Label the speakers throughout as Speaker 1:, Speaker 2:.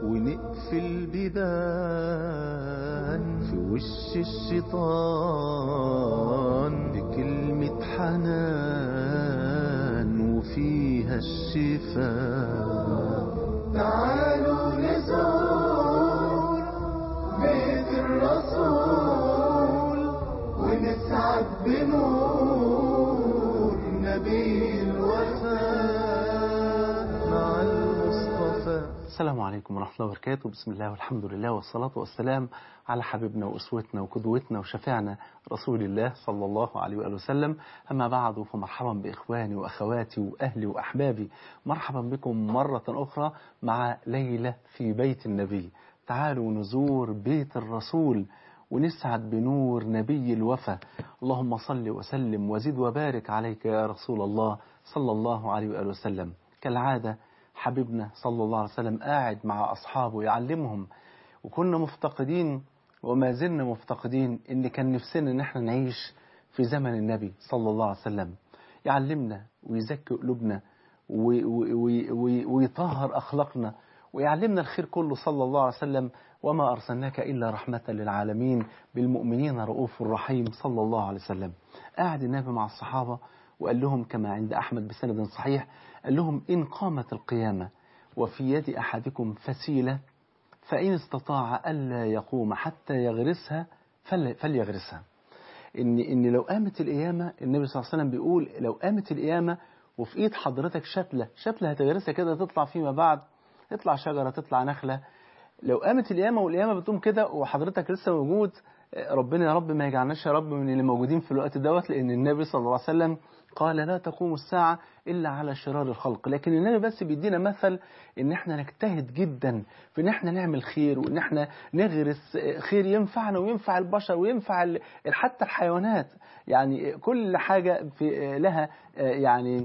Speaker 1: ونقفل بيبان في وش الشيطان بكلمة حنان وفيها الشفاء تعالوا نزور بيت الرسول ونسعد بنور نبي الوفاء مع المصطفى
Speaker 2: السلام عليكم ورحمة الله وبركاته بسم الله والحمد لله والصلاة والسلام على حبيبنا وأسوتنا وقدوتنا وشفيعنا رسول الله صلى الله عليه وآله وسلم أما بعد فمرحبا بإخواني وأخواتي وأهلي وأحبابي مرحبا بكم مرة أخرى مع ليلة في بيت النبي تعالوا نزور بيت الرسول ونسعد بنور نبي الوفا اللهم صل وسلم وزد وبارك عليك يا رسول الله صلى الله عليه وآله وسلم كالعادة حبيبنا صلى الله عليه وسلم قاعد مع أصحابه يعلمهم وكنا مفتقدين وما زلنا مفتقدين إن كان نفسنا إن احنا نعيش في زمن النبي صلى الله عليه وسلم يعلمنا ويزكي قلوبنا وي- وي- وي- وي- ويطهر أخلاقنا ويعلمنا الخير كله صلى الله عليه وسلم وما أرسلناك إلا رحمة للعالمين بالمؤمنين رؤوف رحيم صلى الله عليه وسلم قاعد النبي مع الصحابة وقال لهم كما عند أحمد بسند صحيح قال لهم إن قامت القيامة وفي يد أحدكم فسيلة فإن استطاع ألا يقوم حتى يغرسها فل- فليغرسها إن إن لو قامت القيامة النبي صلى الله عليه وسلم بيقول لو قامت القيامة وفي إيد حضرتك شتلة شتلة هتغرسها كده تطلع فيما بعد تطلع شجرة تطلع نخلة لو قامت القيامة والقيامة بتقوم كده وحضرتك لسه موجود آه، ربنا يا رب ما يجعلناش يا رب من اللي موجودين في الوقت دوت لأن النبي صلى الله عليه وسلم قال لا تقوم الساعة إلا على شرار الخلق لكن النبي بس بيدينا مثل إن احنا نجتهد جدا في إن احنا نعمل خير وإن احنا نغرس آه، خير ينفعنا وينفع البشر وينفع ال- حتى الحيوانات يعني كل حاجة في آه، لها آه، يعني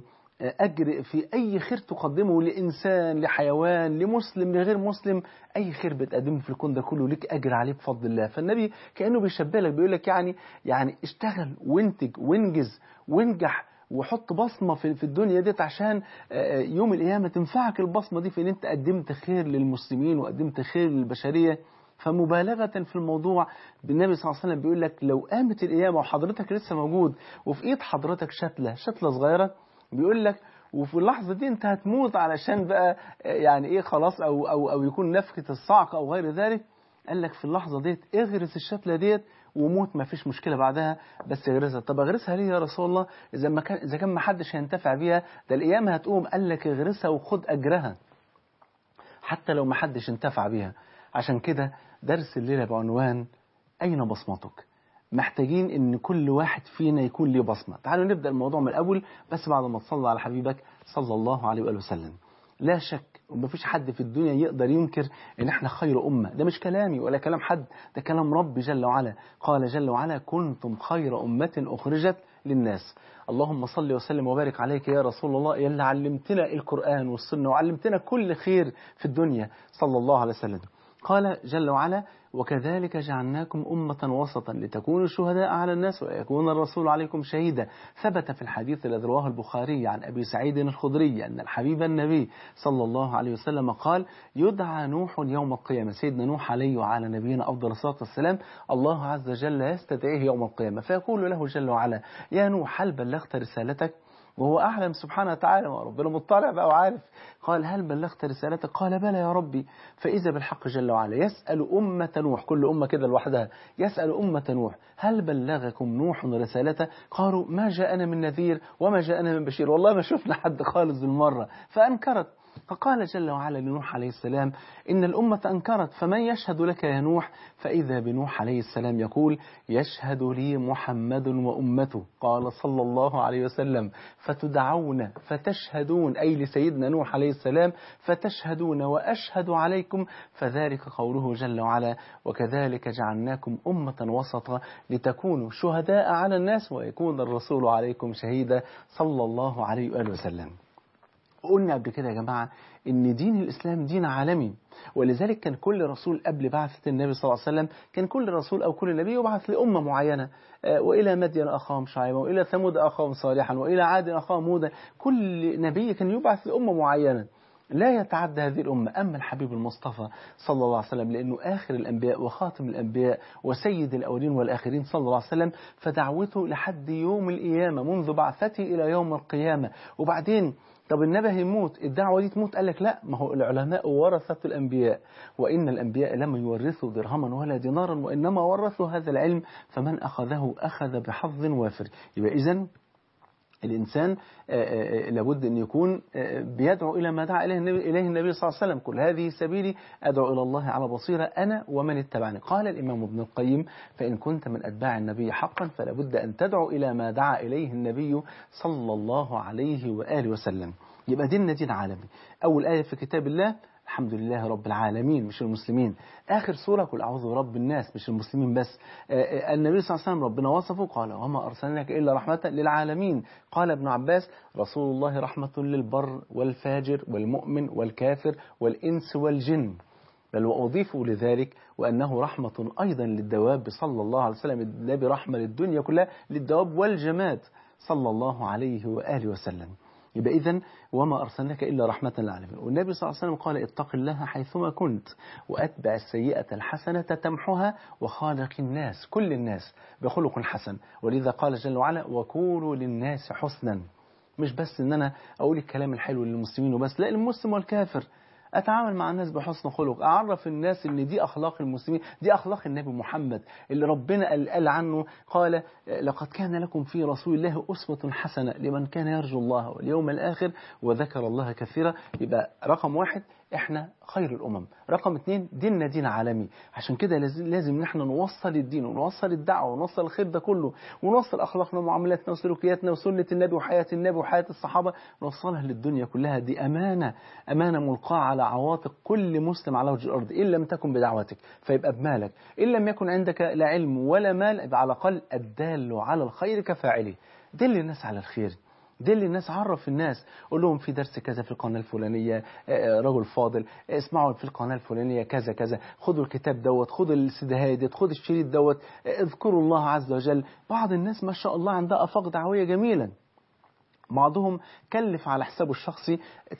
Speaker 2: أجر في أي خير تقدمه لإنسان لحيوان لمسلم لغير مسلم أي خير بتقدمه في الكون ده كله ليك أجر عليه بفضل الله فالنبي كأنه بيشبه لك بيقول لك يعني يعني اشتغل وانتج وانجز وانجح وحط بصمة في في الدنيا ديت عشان آه، يوم القيامة تنفعك البصمة دي في إن أنت قدمت خير للمسلمين وقدمت خير للبشرية فمبالغة في الموضوع بالنبي صلى الله عليه وسلم بيقول لك لو قامت القيامة وحضرتك لسه موجود وفي إيد حضرتك شتلة شتلة صغيرة بيقول لك وفي اللحظة دي انت هتموت علشان بقى يعني ايه خلاص او او او يكون نفخة الصعق او غير ذلك قال لك في اللحظة ديت اغرس الشتلة ديت وموت ما فيش مشكلة بعدها بس اغرسها طب اغرسها ليه يا رسول الله اذا ما كان اذا كان ما حدش هينتفع بيها ده القيامة هتقوم قال لك اغرسها وخد اجرها حتى لو ما حدش انتفع بيها عشان كده درس الليلة بعنوان أين بصمتك محتاجين ان كل واحد فينا يكون ليه بصمة تعالوا نبدأ الموضوع من الأول بس بعد ما تصلى على حبيبك صلى الله عليه وآله وسلم لا شك ومفيش حد في الدنيا يقدر ينكر ان احنا خير أمة ده مش كلامي ولا كلام حد ده كلام رب جل وعلا قال جل وعلا كنتم خير أمة أخرجت للناس اللهم صل وسلم وبارك عليك يا رسول الله يا اللي علمتنا القرآن والسنة وعلمتنا كل خير في الدنيا صلى الله عليه وسلم قال جل وعلا وكذلك جعلناكم أمة وسطا لتكونوا شهداء على الناس ويكون الرسول عليكم شهيدا ثبت في الحديث الذي رواه البخاري عن أبي سعيد الخدري أن الحبيب النبي صلى الله عليه وسلم قال يدعى نوح يوم القيامة سيدنا نوح عليه وعلى نبينا أفضل الصلاة والسلام الله عز وجل يستدعيه يوم القيامة فيقول له جل وعلا يا نوح هل بلغت رسالتك وهو أعلم سبحانه وتعالى وربنا مطلع بقى وعارف قال هل بلغت رسالتك قال بلى يا ربي فإذا بالحق جل وعلا يسأل أمة نوح كل أمة كده لوحدها يسأل أمة نوح هل بلغكم نوح رسالته قالوا ما جاءنا من نذير وما جاءنا من بشير والله ما شفنا حد خالص بالمرة فأنكرت فقال جل وعلا لنوح عليه السلام إن الأمة أنكرت فمن يشهد لك يا نوح فإذا بنوح عليه السلام يقول يشهد لي محمد وأمته قال صلى الله عليه وسلم فتدعون فتشهدون أي لسيدنا نوح عليه السلام فتشهدون وأشهد عليكم فذلك قوله جل وعلا وكذلك جعلناكم أمة وسطا لتكونوا شهداء على الناس ويكون الرسول عليكم شهيدا صلى الله عليه وآله وسلم قلنا قبل كده يا جماعة ان دين الاسلام دين عالمي ولذلك كان كل رسول قبل بعثة النبي صلى الله عليه وسلم كان كل رسول او كل نبي يبعث لامة معينة آه، والى مدين اخاهم شعيبا والى ثمود اخاهم صالحا والى عاد اخاهم هودا كل نبي كان يبعث لامة معينة لا يتعدى هذه الأمة أما الحبيب المصطفى صلى الله عليه وسلم لأنه آخر الأنبياء وخاتم الأنبياء وسيد الأولين والآخرين صلى الله عليه وسلم فدعوته لحد يوم القيامة منذ بعثته إلى يوم القيامة وبعدين طب النبي هيموت الدعوة دي تموت قال لك لا ما هو العلماء ورثة الأنبياء وإن الأنبياء لم يورثوا درهما ولا دينارا وإنما ورثوا هذا العلم فمن أخذه أخذ بحظ وافر يبقى إذن الإنسان لابد أن يكون بيدعو إلى ما دعا إليه النبي, إليه النبي صلى الله عليه وسلم كل هذه سبيلي أدعو إلى الله على بصيرة أنا ومن اتبعني قال الإمام ابن القيم فإن كنت من أتباع النبي حقا فلابد أن تدعو إلى ما دعا إليه النبي صلى الله عليه وآله وسلم يبقى ديننا دين عالمي أول آية في كتاب الله الحمد لله رب العالمين مش المسلمين آخر سورة قل أعوذ برب الناس مش المسلمين بس النبي صلى الله عليه وسلم ربنا وصفه قال وما أرسلناك إلا رحمة للعالمين قال ابن عباس رسول الله رحمة للبر والفاجر والمؤمن والكافر والإنس والجن بل وأضيف لذلك وأنه رحمة أيضا للدواب صلى الله عليه وسلم النبي رحمة للدنيا كلها للدواب والجماد صلى الله عليه وآله وسلم يبقى إذن وما أرسلناك إلا رحمة للعالمين والنبي صلى الله عليه وسلم قال اتق الله حيثما كنت وأتبع السيئة الحسنة تمحها وخالق الناس كل الناس بخلق حسن ولذا قال جل وعلا وكونوا للناس حسنا مش بس ان انا اقول الكلام الحلو للمسلمين وبس لا المسلم والكافر اتعامل مع الناس بحسن خلق اعرف الناس ان دي اخلاق المسلمين دي اخلاق النبي محمد اللي ربنا قال, قال عنه قال لقد كان لكم في رسول الله اسوه حسنه لمن كان يرجو الله واليوم الاخر وذكر الله كثيرا يبقى رقم واحد احنا خير الامم رقم اثنين ديننا دين عالمي عشان كده لازم لازم نحن نوصل الدين ونوصل الدعوه ونوصل الخير ده كله ونوصل اخلاقنا ومعاملاتنا وسلوكياتنا وسنه النبي وحياه النبي وحياه الصحابه نوصلها للدنيا كلها دي امانه امانه ملقاه على عواتق كل مسلم على وجه الارض ان لم تكن بدعوتك فيبقى بمالك ان لم يكن عندك لا علم ولا مال يبقى على الاقل الدال على الخير كفاعله دل الناس على الخير دل الناس عرف الناس قول لهم في درس كذا في القناة الفلانية رجل فاضل اسمعوا في القناة الفلانية كذا كذا خدوا الكتاب دوت خدوا السيدهاية ديت خدوا الشريط دوت اذكروا الله عز وجل بعض الناس ما شاء الله عندها أفاق دعوية جميلة بعضهم كلف على حسابه الشخصي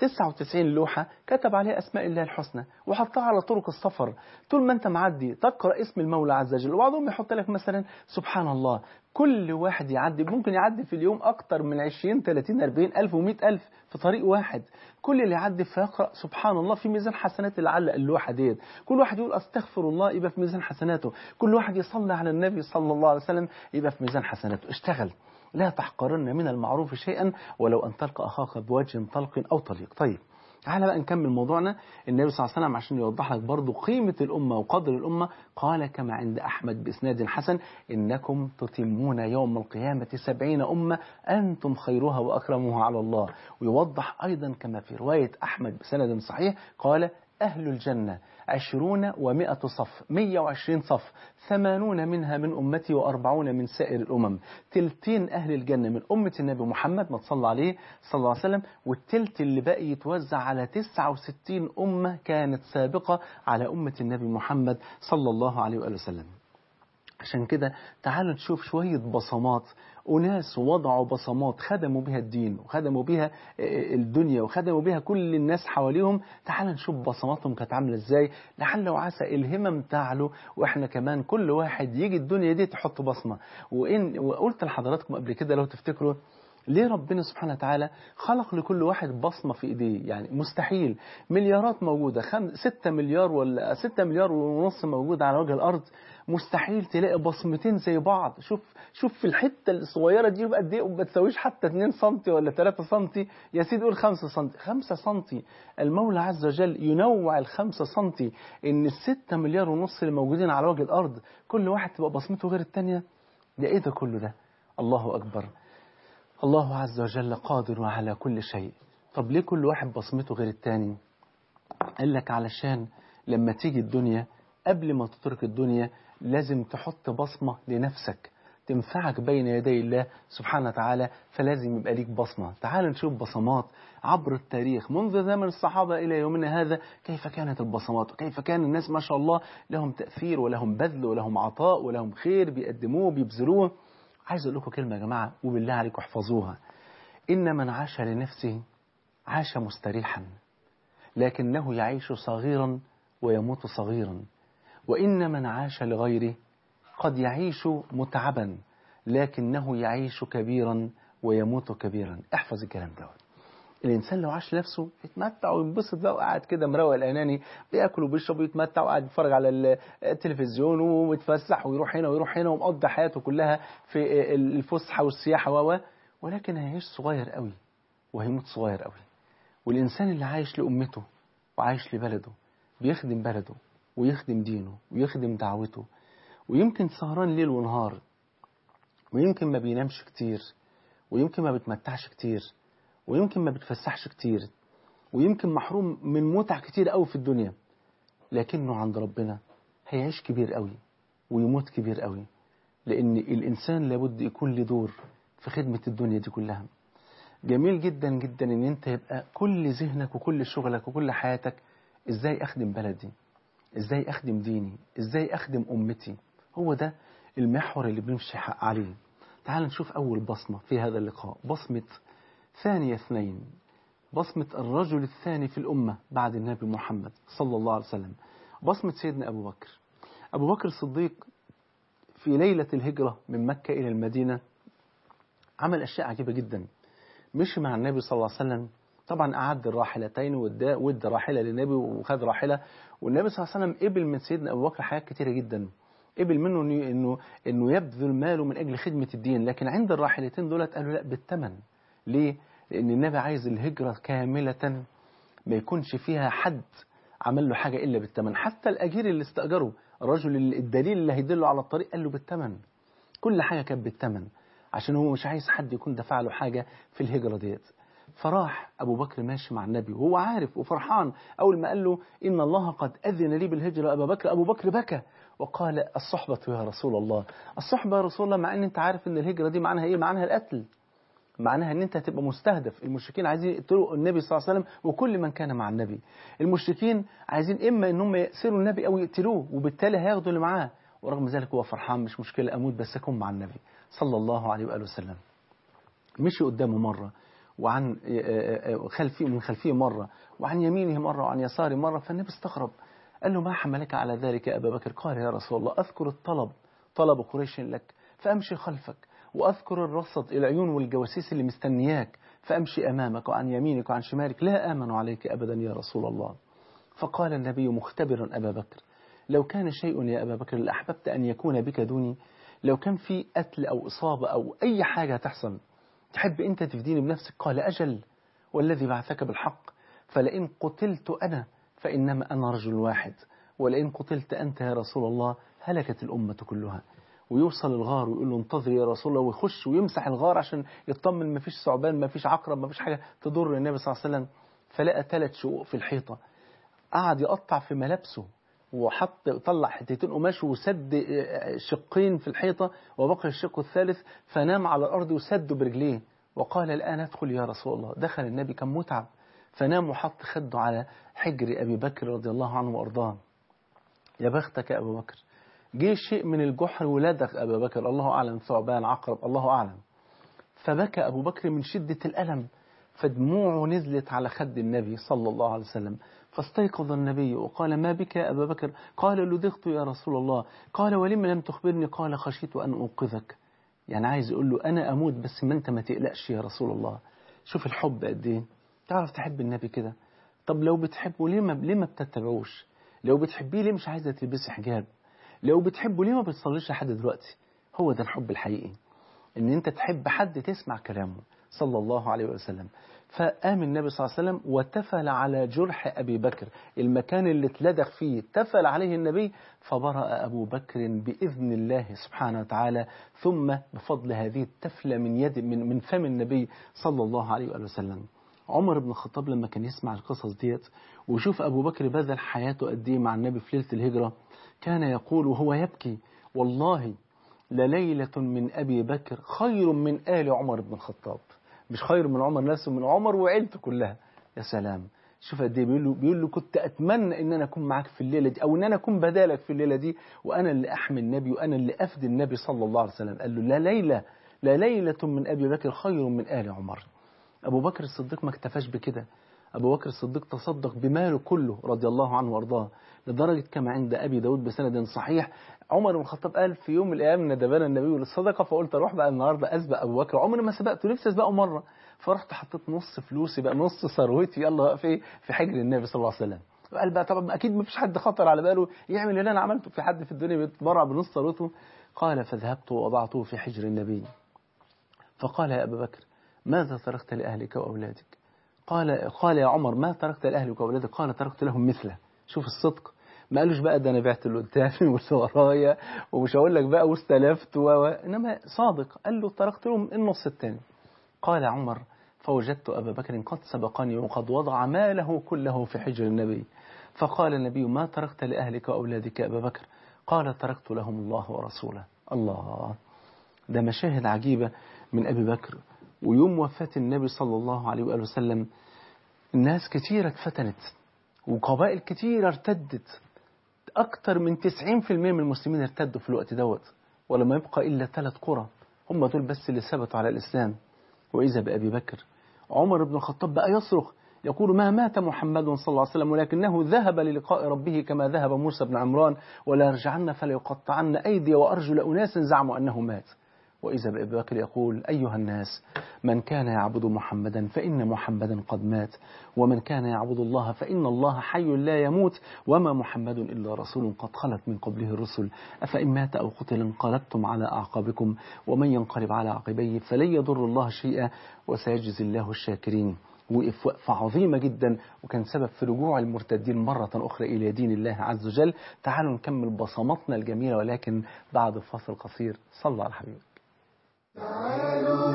Speaker 2: 99 لوحة كتب عليها أسماء الله الحسنى وحطها على طرق السفر طول ما أنت معدي تقرأ اسم المولى عز وجل وبعضهم يحط لك مثلا سبحان الله كل واحد يعدي ممكن يعدي في اليوم أكتر من 20 30 40 ألف و100 ألف في طريق واحد كل اللي يعدي فيقرأ سبحان الله في ميزان حسنات اللي علق اللوحة ديت كل واحد يقول أستغفر الله يبقى في ميزان حسناته كل واحد يصلي على النبي صلى الله عليه وسلم يبقى في ميزان حسناته اشتغل لا تحقرن من المعروف شيئا ولو أن تلقى أخاك بوجه طلق أو طليق طيب تعالى بقى نكمل موضوعنا النبي صلى الله عليه وسلم عشان يوضح لك برضو قيمة الأمة وقدر الأمة قال كما عند أحمد بإسناد حسن إنكم تتمون يوم القيامة سبعين أمة أنتم خيرها وأكرمها على الله ويوضح أيضا كما في رواية أحمد بسند صحيح قال أهل الجنة عشرون ومائة صف مية وعشرين صف ثمانون منها من أمتي وأربعون من سائر الأمم تلتين أهل الجنة من أمة النبي محمد ما تصلى عليه صلى الله عليه وسلم والتلت اللي باقي يتوزع على تسعة وستين أمة كانت سابقة على أمة النبي محمد صلى الله عليه وآله وسلم عشان كده تعالوا نشوف شوية بصمات أناس وضعوا بصمات خدموا بها الدين وخدموا بها الدنيا وخدموا بها كل الناس حواليهم تعال نشوف بصماتهم كانت عاملة ازاي لعل وعسى الهمم تعلو واحنا كمان كل واحد يجي الدنيا دي تحط بصمة وإن وقلت لحضراتكم قبل كده لو تفتكروا ليه ربنا سبحانه وتعالى خلق لكل واحد بصمة في ايديه يعني مستحيل مليارات موجودة خم... ستة مليار ولا ستة مليار ونص موجودة على وجه الأرض مستحيل تلاقي بصمتين زي بعض شوف شوف في الحتة الصغيرة دي يبقى قد ايه وما تساويش حتى 2 سم ولا 3 سم يا سيدي قول 5 سم 5 سم المولى عز وجل ينوع ال 5 سم ان الستة مليار ونص اللي موجودين على وجه الأرض كل واحد تبقى بصمته غير الثانية ده ايه ده كله ده الله أكبر الله عز وجل قادر على كل شيء طب ليه كل واحد بصمته غير التاني قال لك علشان لما تيجي الدنيا قبل ما تترك الدنيا لازم تحط بصمة لنفسك تنفعك بين يدي الله سبحانه وتعالى فلازم يبقى ليك بصمة تعال نشوف بصمات عبر التاريخ منذ زمن الصحابة إلى يومنا هذا كيف كانت البصمات وكيف كان الناس ما شاء الله لهم تأثير ولهم بذل ولهم عطاء ولهم خير بيقدموه بيبذلوه عايز أقول لكم كلمة يا جماعة وبالله عليكم احفظوها إن من عاش لنفسه عاش مستريحا لكنه يعيش صغيرا ويموت صغيرا وإن من عاش لغيره قد يعيش متعبا لكنه يعيش كبيرا ويموت كبيرا احفظ الكلام دوت الانسان لو عاش نفسه يتمتع وينبسط بقى وقاعد كده مروق الاناني بياكل وبيشرب ويتمتع وقاعد يتفرج على التلفزيون ويتفسح ويروح هنا ويروح هنا ومقضي حياته كلها في الفسحه والسياحه و ولكن هيعيش صغير قوي وهيموت صغير قوي والانسان اللي عايش لامته وعايش لبلده بيخدم بلده ويخدم دينه ويخدم دعوته ويمكن سهران ليل ونهار ويمكن ما بينامش كتير ويمكن ما بيتمتعش كتير ويمكن ما بيتفسحش كتير ويمكن محروم من متع كتير قوي في الدنيا لكنه عند ربنا هيعيش كبير قوي ويموت كبير قوي لأن الإنسان لابد يكون له دور في خدمة الدنيا دي كلها جميل جدا جدا ان انت يبقى كل ذهنك وكل شغلك وكل حياتك ازاي اخدم بلدي ازاي اخدم ديني ازاي اخدم امتي هو ده المحور اللي بنمشي عليه تعال نشوف اول بصمة في هذا اللقاء بصمة ثاني اثنين بصمة الرجل الثاني في الأمة بعد النبي محمد صلى الله عليه وسلم بصمة سيدنا أبو بكر أبو بكر الصديق في ليلة الهجرة من مكة إلى المدينة عمل أشياء عجيبة جدا مشي مع النبي صلى الله عليه وسلم طبعا أعد الراحلتين وادى ود راحلة للنبي وخد راحلة والنبي صلى الله عليه وسلم قبل من سيدنا أبو بكر حاجات كتيرة جدا قبل منه إنه إنه, إنه يبذل ماله من أجل خدمة الدين لكن عند الراحلتين دولت قالوا لا بالثمن ليه؟ لأن النبي عايز الهجرة كاملة ما يكونش فيها حد عمل له حاجة إلا بالثمن حتى الأجير اللي استأجره الرجل اللي الدليل اللي هيدله على الطريق قال له بالثمن كل حاجة كانت بالثمن عشان هو مش عايز حد يكون دفع له حاجة في الهجرة ديت فراح أبو بكر ماشي مع النبي وهو عارف وفرحان أول ما قال له إن الله قد أذن لي بالهجرة أبا بكر أبو بكر بكى وقال الصحبة يا رسول الله الصحبة يا رسول الله مع أن أنت عارف أن الهجرة دي معناها إيه معناها القتل معناها ان انت هتبقى مستهدف المشركين عايزين يقتلوا النبي صلى الله عليه وسلم وكل من كان مع النبي المشركين عايزين اما ان هم يأسروا النبي او يقتلوه وبالتالي هياخدوا اللي معاه ورغم ذلك هو فرحان مش مشكلة اموت بس اكون مع النبي صلى الله عليه واله وسلم مشي قدامه مرة وعن خلفيه من خلفيه مرة وعن يمينه مرة وعن يساره مرة فالنبي استغرب قال له ما حملك على ذلك يا أبا بكر قال يا رسول الله أذكر الطلب طلب قريش لك فأمشي خلفك وأذكر الرصد العيون والجواسيس اللي مستنياك فأمشي أمامك وعن يمينك وعن شمالك لا آمن عليك أبدا يا رسول الله فقال النبي مختبرا أبا بكر لو كان شيء يا أبا بكر لأحببت أن يكون بك دوني لو كان في قتل أو إصابة أو أي حاجة تحصل تحب أنت تفديني بنفسك قال أجل والذي بعثك بالحق فلئن قتلت أنا فإنما أنا رجل واحد ولئن قتلت أنت يا رسول الله هلكت الأمة كلها ويوصل الغار ويقول له انتظر يا رسول الله ويخش ويمسح الغار عشان يطمن ما فيش ثعبان ما فيش عقرب ما فيش حاجة تضر النبي صلى الله عليه وسلم فلقى ثلاث شقوق في الحيطة قعد يقطع في ملابسه وحط طلع حتتين قماش وسد شقين في الحيطة وبقي الشق الثالث فنام على الأرض وسده برجليه وقال الآن ادخل يا رسول الله دخل النبي كان متعب فنام وحط خده على حجر أبي بكر رضي الله عنه وأرضاه يا بختك يا أبو بكر جه شيء من الجحر ولدغ أبا بكر الله أعلم ثعبان عقرب الله أعلم فبكى أبو بكر من شدة الألم فدموعه نزلت على خد النبي صلى الله عليه وسلم فاستيقظ النبي وقال ما بك يا أبا بكر قال لدغت يا رسول الله قال ولم لم تخبرني قال خشيت أن أنقذك يعني عايز يقول له أنا أموت بس ما أنت ما تقلقش يا رسول الله شوف الحب قد إيه تعرف تحب النبي كده طب لو بتحبه ليه ما ليه ما بتتبعوش لو بتحبيه ليه مش عايزة تلبسي حجاب لو بتحبه ليه ما بتصليش لحد دلوقتي هو ده الحب الحقيقي ان انت تحب حد تسمع كلامه صلى الله عليه وسلم فقام النبي صلى الله عليه وسلم وتفل على جرح أبي بكر المكان اللي اتلدغ فيه تفل عليه النبي فبرأ أبو بكر بإذن الله سبحانه وتعالى ثم بفضل هذه التفلة من يد من, من فم النبي صلى الله عليه وسلم عمر بن الخطاب لما كان يسمع القصص ديت ويشوف أبو بكر بذل حياته قد ايه مع النبي في ليلة الهجرة كان يقول وهو يبكي والله لليلة من أبي بكر خير من آل عمر بن الخطاب مش خير من عمر نفسه من عمر وعيلته كلها يا سلام شوف قد ايه بيقول له بيقول له كنت اتمنى ان انا اكون معاك في الليله دي او ان انا اكون بدالك في الليله دي وانا اللي احمي النبي وانا اللي افدي النبي صلى الله عليه وسلم قال له لا ليله لا ليله من ابي بكر خير من ال عمر ابو بكر الصديق ما اكتفاش بكده أبو بكر الصديق تصدق بماله كله رضي الله عنه وأرضاه لدرجة كما عند أبي داود بسند صحيح عمر بن الخطاب قال في يوم من الأيام ندبنا النبي للصدقة فقلت أروح بقى النهاردة أسبق أبو بكر عمري ما سبقته نفسي أسبقه مرة فرحت حطيت نص فلوسي بقى نص ثروتي يلا في في حجر النبي صلى الله عليه وسلم قال بقى طبعا اكيد ما فيش حد خطر على باله يعمل اللي انا عملته في حد في الدنيا بيتبرع بنص ثروته قال فذهبت ووضعته في حجر النبي فقال يا ابا بكر ماذا تركت لاهلك واولادك قال قال يا عمر ما تركت لاهلك واولادك قال تركت لهم مثله شوف الصدق ما قالوش بقى ده انا بعت اللي قدامي واللي ورايا ومش هقول لك بقى واستلفت و... انما صادق قال له تركت لهم النص الثاني قال عمر فوجدت أبا بكر قد سبقني وقد وضع ماله كله في حجر النبي فقال النبي ما تركت لأهلك وأولادك يا أبا بكر قال تركت لهم الله ورسوله الله ده مشاهد عجيبة من أبي بكر ويوم وفاة النبي صلى الله عليه وآله وسلم الناس كتيرة اتفتنت وقبائل كتيرة ارتدت أكثر من 90% من المسلمين ارتدوا في الوقت دوت ولما يبقى إلا ثلاث قرى هم دول بس اللي ثبتوا على الإسلام وإذا بأبي بكر عمر بن الخطاب بقى يصرخ يقول ما مات محمد صلى الله عليه وسلم ولكنه ذهب للقاء ربه كما ذهب موسى بن عمران ولا يرجعن فليقطعن أيدي وأرجل أناس زعموا أنه مات وإذا بأبي بكر يقول أيها الناس من كان يعبد محمدا فإن محمدا قد مات ومن كان يعبد الله فإن الله حي لا يموت وما محمد إلا رسول قد خلت من قبله الرسل أفإن مات أو قتل انقلبتم على أعقابكم ومن ينقلب على عقبيه فلن يضر الله شيئا وسيجزي الله الشاكرين وقف وقفة عظيمة جدا وكان سبب في رجوع المرتدين مرة أخرى إلى دين الله عز وجل تعالوا نكمل بصماتنا الجميلة ولكن بعد فاصل قصير صلى على حبيبك
Speaker 1: تعالوا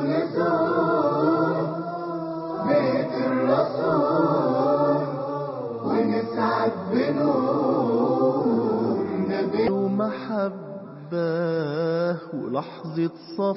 Speaker 1: نزور بيت الرسول ونسعد بنور نبي ومحبة ولحظة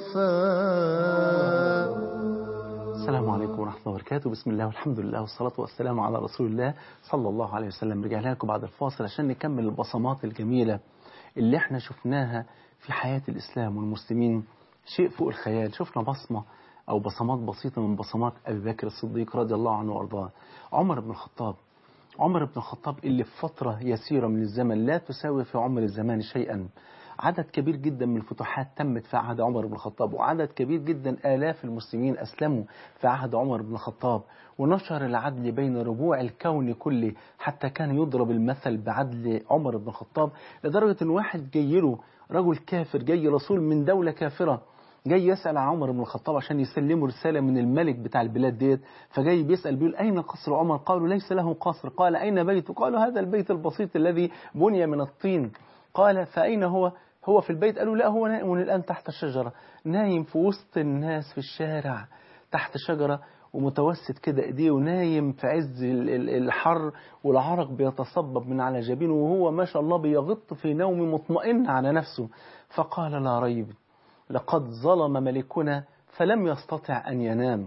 Speaker 1: صفاء
Speaker 2: السلام عليكم ورحمة الله وبركاته بسم الله والحمد لله والصلاة والسلام على رسول الله صلى الله عليه وسلم رجعنا لكم بعد الفاصل عشان نكمل البصمات الجميلة اللي احنا شفناها في حياة الإسلام والمسلمين شيء فوق الخيال شفنا بصمة أو بصمات بسيطة من بصمات أبي بكر الصديق رضي الله عنه وأرضاه عمر بن الخطاب عمر بن الخطاب اللي في فترة يسيرة من الزمن لا تساوي في عمر الزمان شيئا عدد كبير جدا من الفتوحات تمت في عهد عمر بن الخطاب وعدد كبير جدا آلاف المسلمين أسلموا في عهد عمر بن الخطاب ونشر العدل بين ربوع الكون كله حتى كان يضرب المثل بعدل عمر بن الخطاب لدرجة أن واحد جاي له رجل كافر جاي رسول من دولة كافرة جاي يسأل عن عمر بن الخطاب عشان يسلمه رسالة من الملك بتاع البلاد ديت فجاي بيسأل بيقول أين قصر عمر قالوا ليس له قصر قال أين بيته قالوا هذا البيت البسيط الذي بني من الطين قال فأين هو هو في البيت قالوا لا هو نائم الآن تحت الشجرة نايم في وسط الناس في الشارع تحت شجرة ومتوسط كده ايديه ونايم في عز ال- ال- الحر والعرق بيتصبب من على جبينه وهو ما شاء الله بيغط في نوم مطمئن على نفسه فقال لا ريب لقد ظلم ملكنا فلم يستطع أن ينام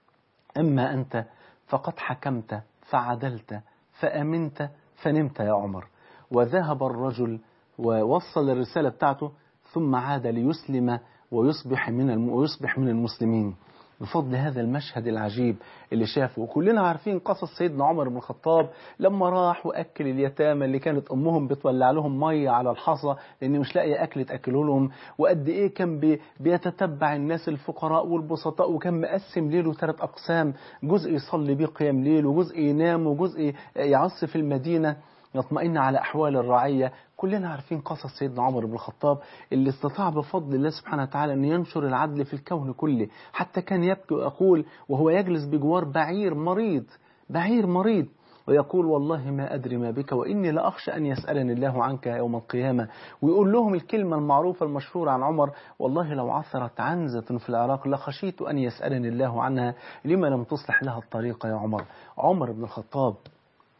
Speaker 2: أما أنت فقد حكمت فعدلت فأمنت فنمت يا عمر وذهب الرجل ووصل الرسالة بتاعته ثم عاد ليسلم ويصبح من الم... ويصبح من المسلمين بفضل هذا المشهد العجيب اللي شافه وكلنا عارفين قصص سيدنا عمر بن الخطاب لما راح وأكل اليتامى اللي كانت أمهم بتولع لهم مية على الحصى لأن مش لاقية أكل تأكله لهم وقد إيه كان بي بيتتبع الناس الفقراء والبسطاء وكان مقسم ليله ثلاث أقسام جزء يصلي بيه قيام ليل وجزء ينام وجزء يعص في المدينة يطمئن على أحوال الرعية كلنا عارفين قصص سيدنا عمر بن الخطاب اللي استطاع بفضل الله سبحانه وتعالى أن ينشر العدل في الكون كله حتى كان يبكي ويقول وهو يجلس بجوار بعير مريض بعير مريض ويقول والله ما أدري ما بك وإني لأخشى أن يسألني الله عنك يوم القيامة ويقول لهم الكلمة المعروفة المشهورة عن عمر والله لو عثرت عنزة في العراق لخشيت أن يسألني الله عنها لما لم تصلح لها الطريق يا عمر عمر بن الخطاب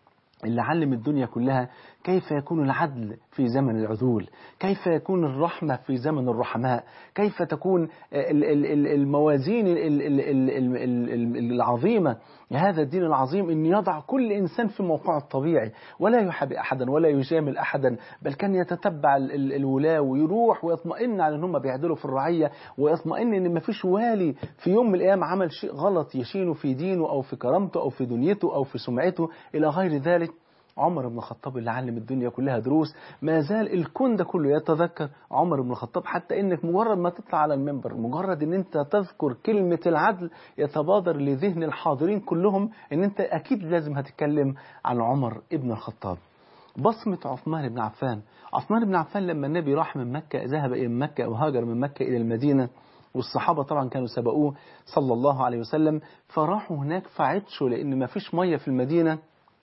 Speaker 2: اللي علم الدنيا كلها كيف يكون العدل في زمن العدول كيف يكون الرحمة في زمن الرحماء كيف تكون ال- ال- ال- الموازين ال- ال- ال- ال- ال- ال- العظيمة هذا الدين العظيم أن يضع كل إنسان في موقعه الطبيعي ولا يحابي أحدا ولا يجامل أحدا بل كان يتتبع ال- ال- الولاة ويروح ويطمئن على أنهم بيعدلوا في الرعية ويطمئن أن ما فيش والي في يوم من الأيام عمل شيء غلط يشينه في دينه أو في كرامته أو في دنيته أو في سمعته إلى غير ذلك عمر بن الخطاب اللي علم الدنيا كلها دروس ما زال الكون ده كله يتذكر عمر بن الخطاب حتى انك مجرد ما تطلع على المنبر مجرد ان انت تذكر كلمة العدل يتبادر لذهن الحاضرين كلهم ان انت اكيد لازم هتتكلم عن عمر ابن الخطاب بصمة عثمان بن عفان عثمان بن عفان لما النبي راح من مكة ذهب إلى مكة وهاجر من مكة إلى المدينة والصحابة طبعا كانوا سبقوه صلى الله عليه وسلم فراحوا هناك فعطشوا لأن ما فيش مية في المدينة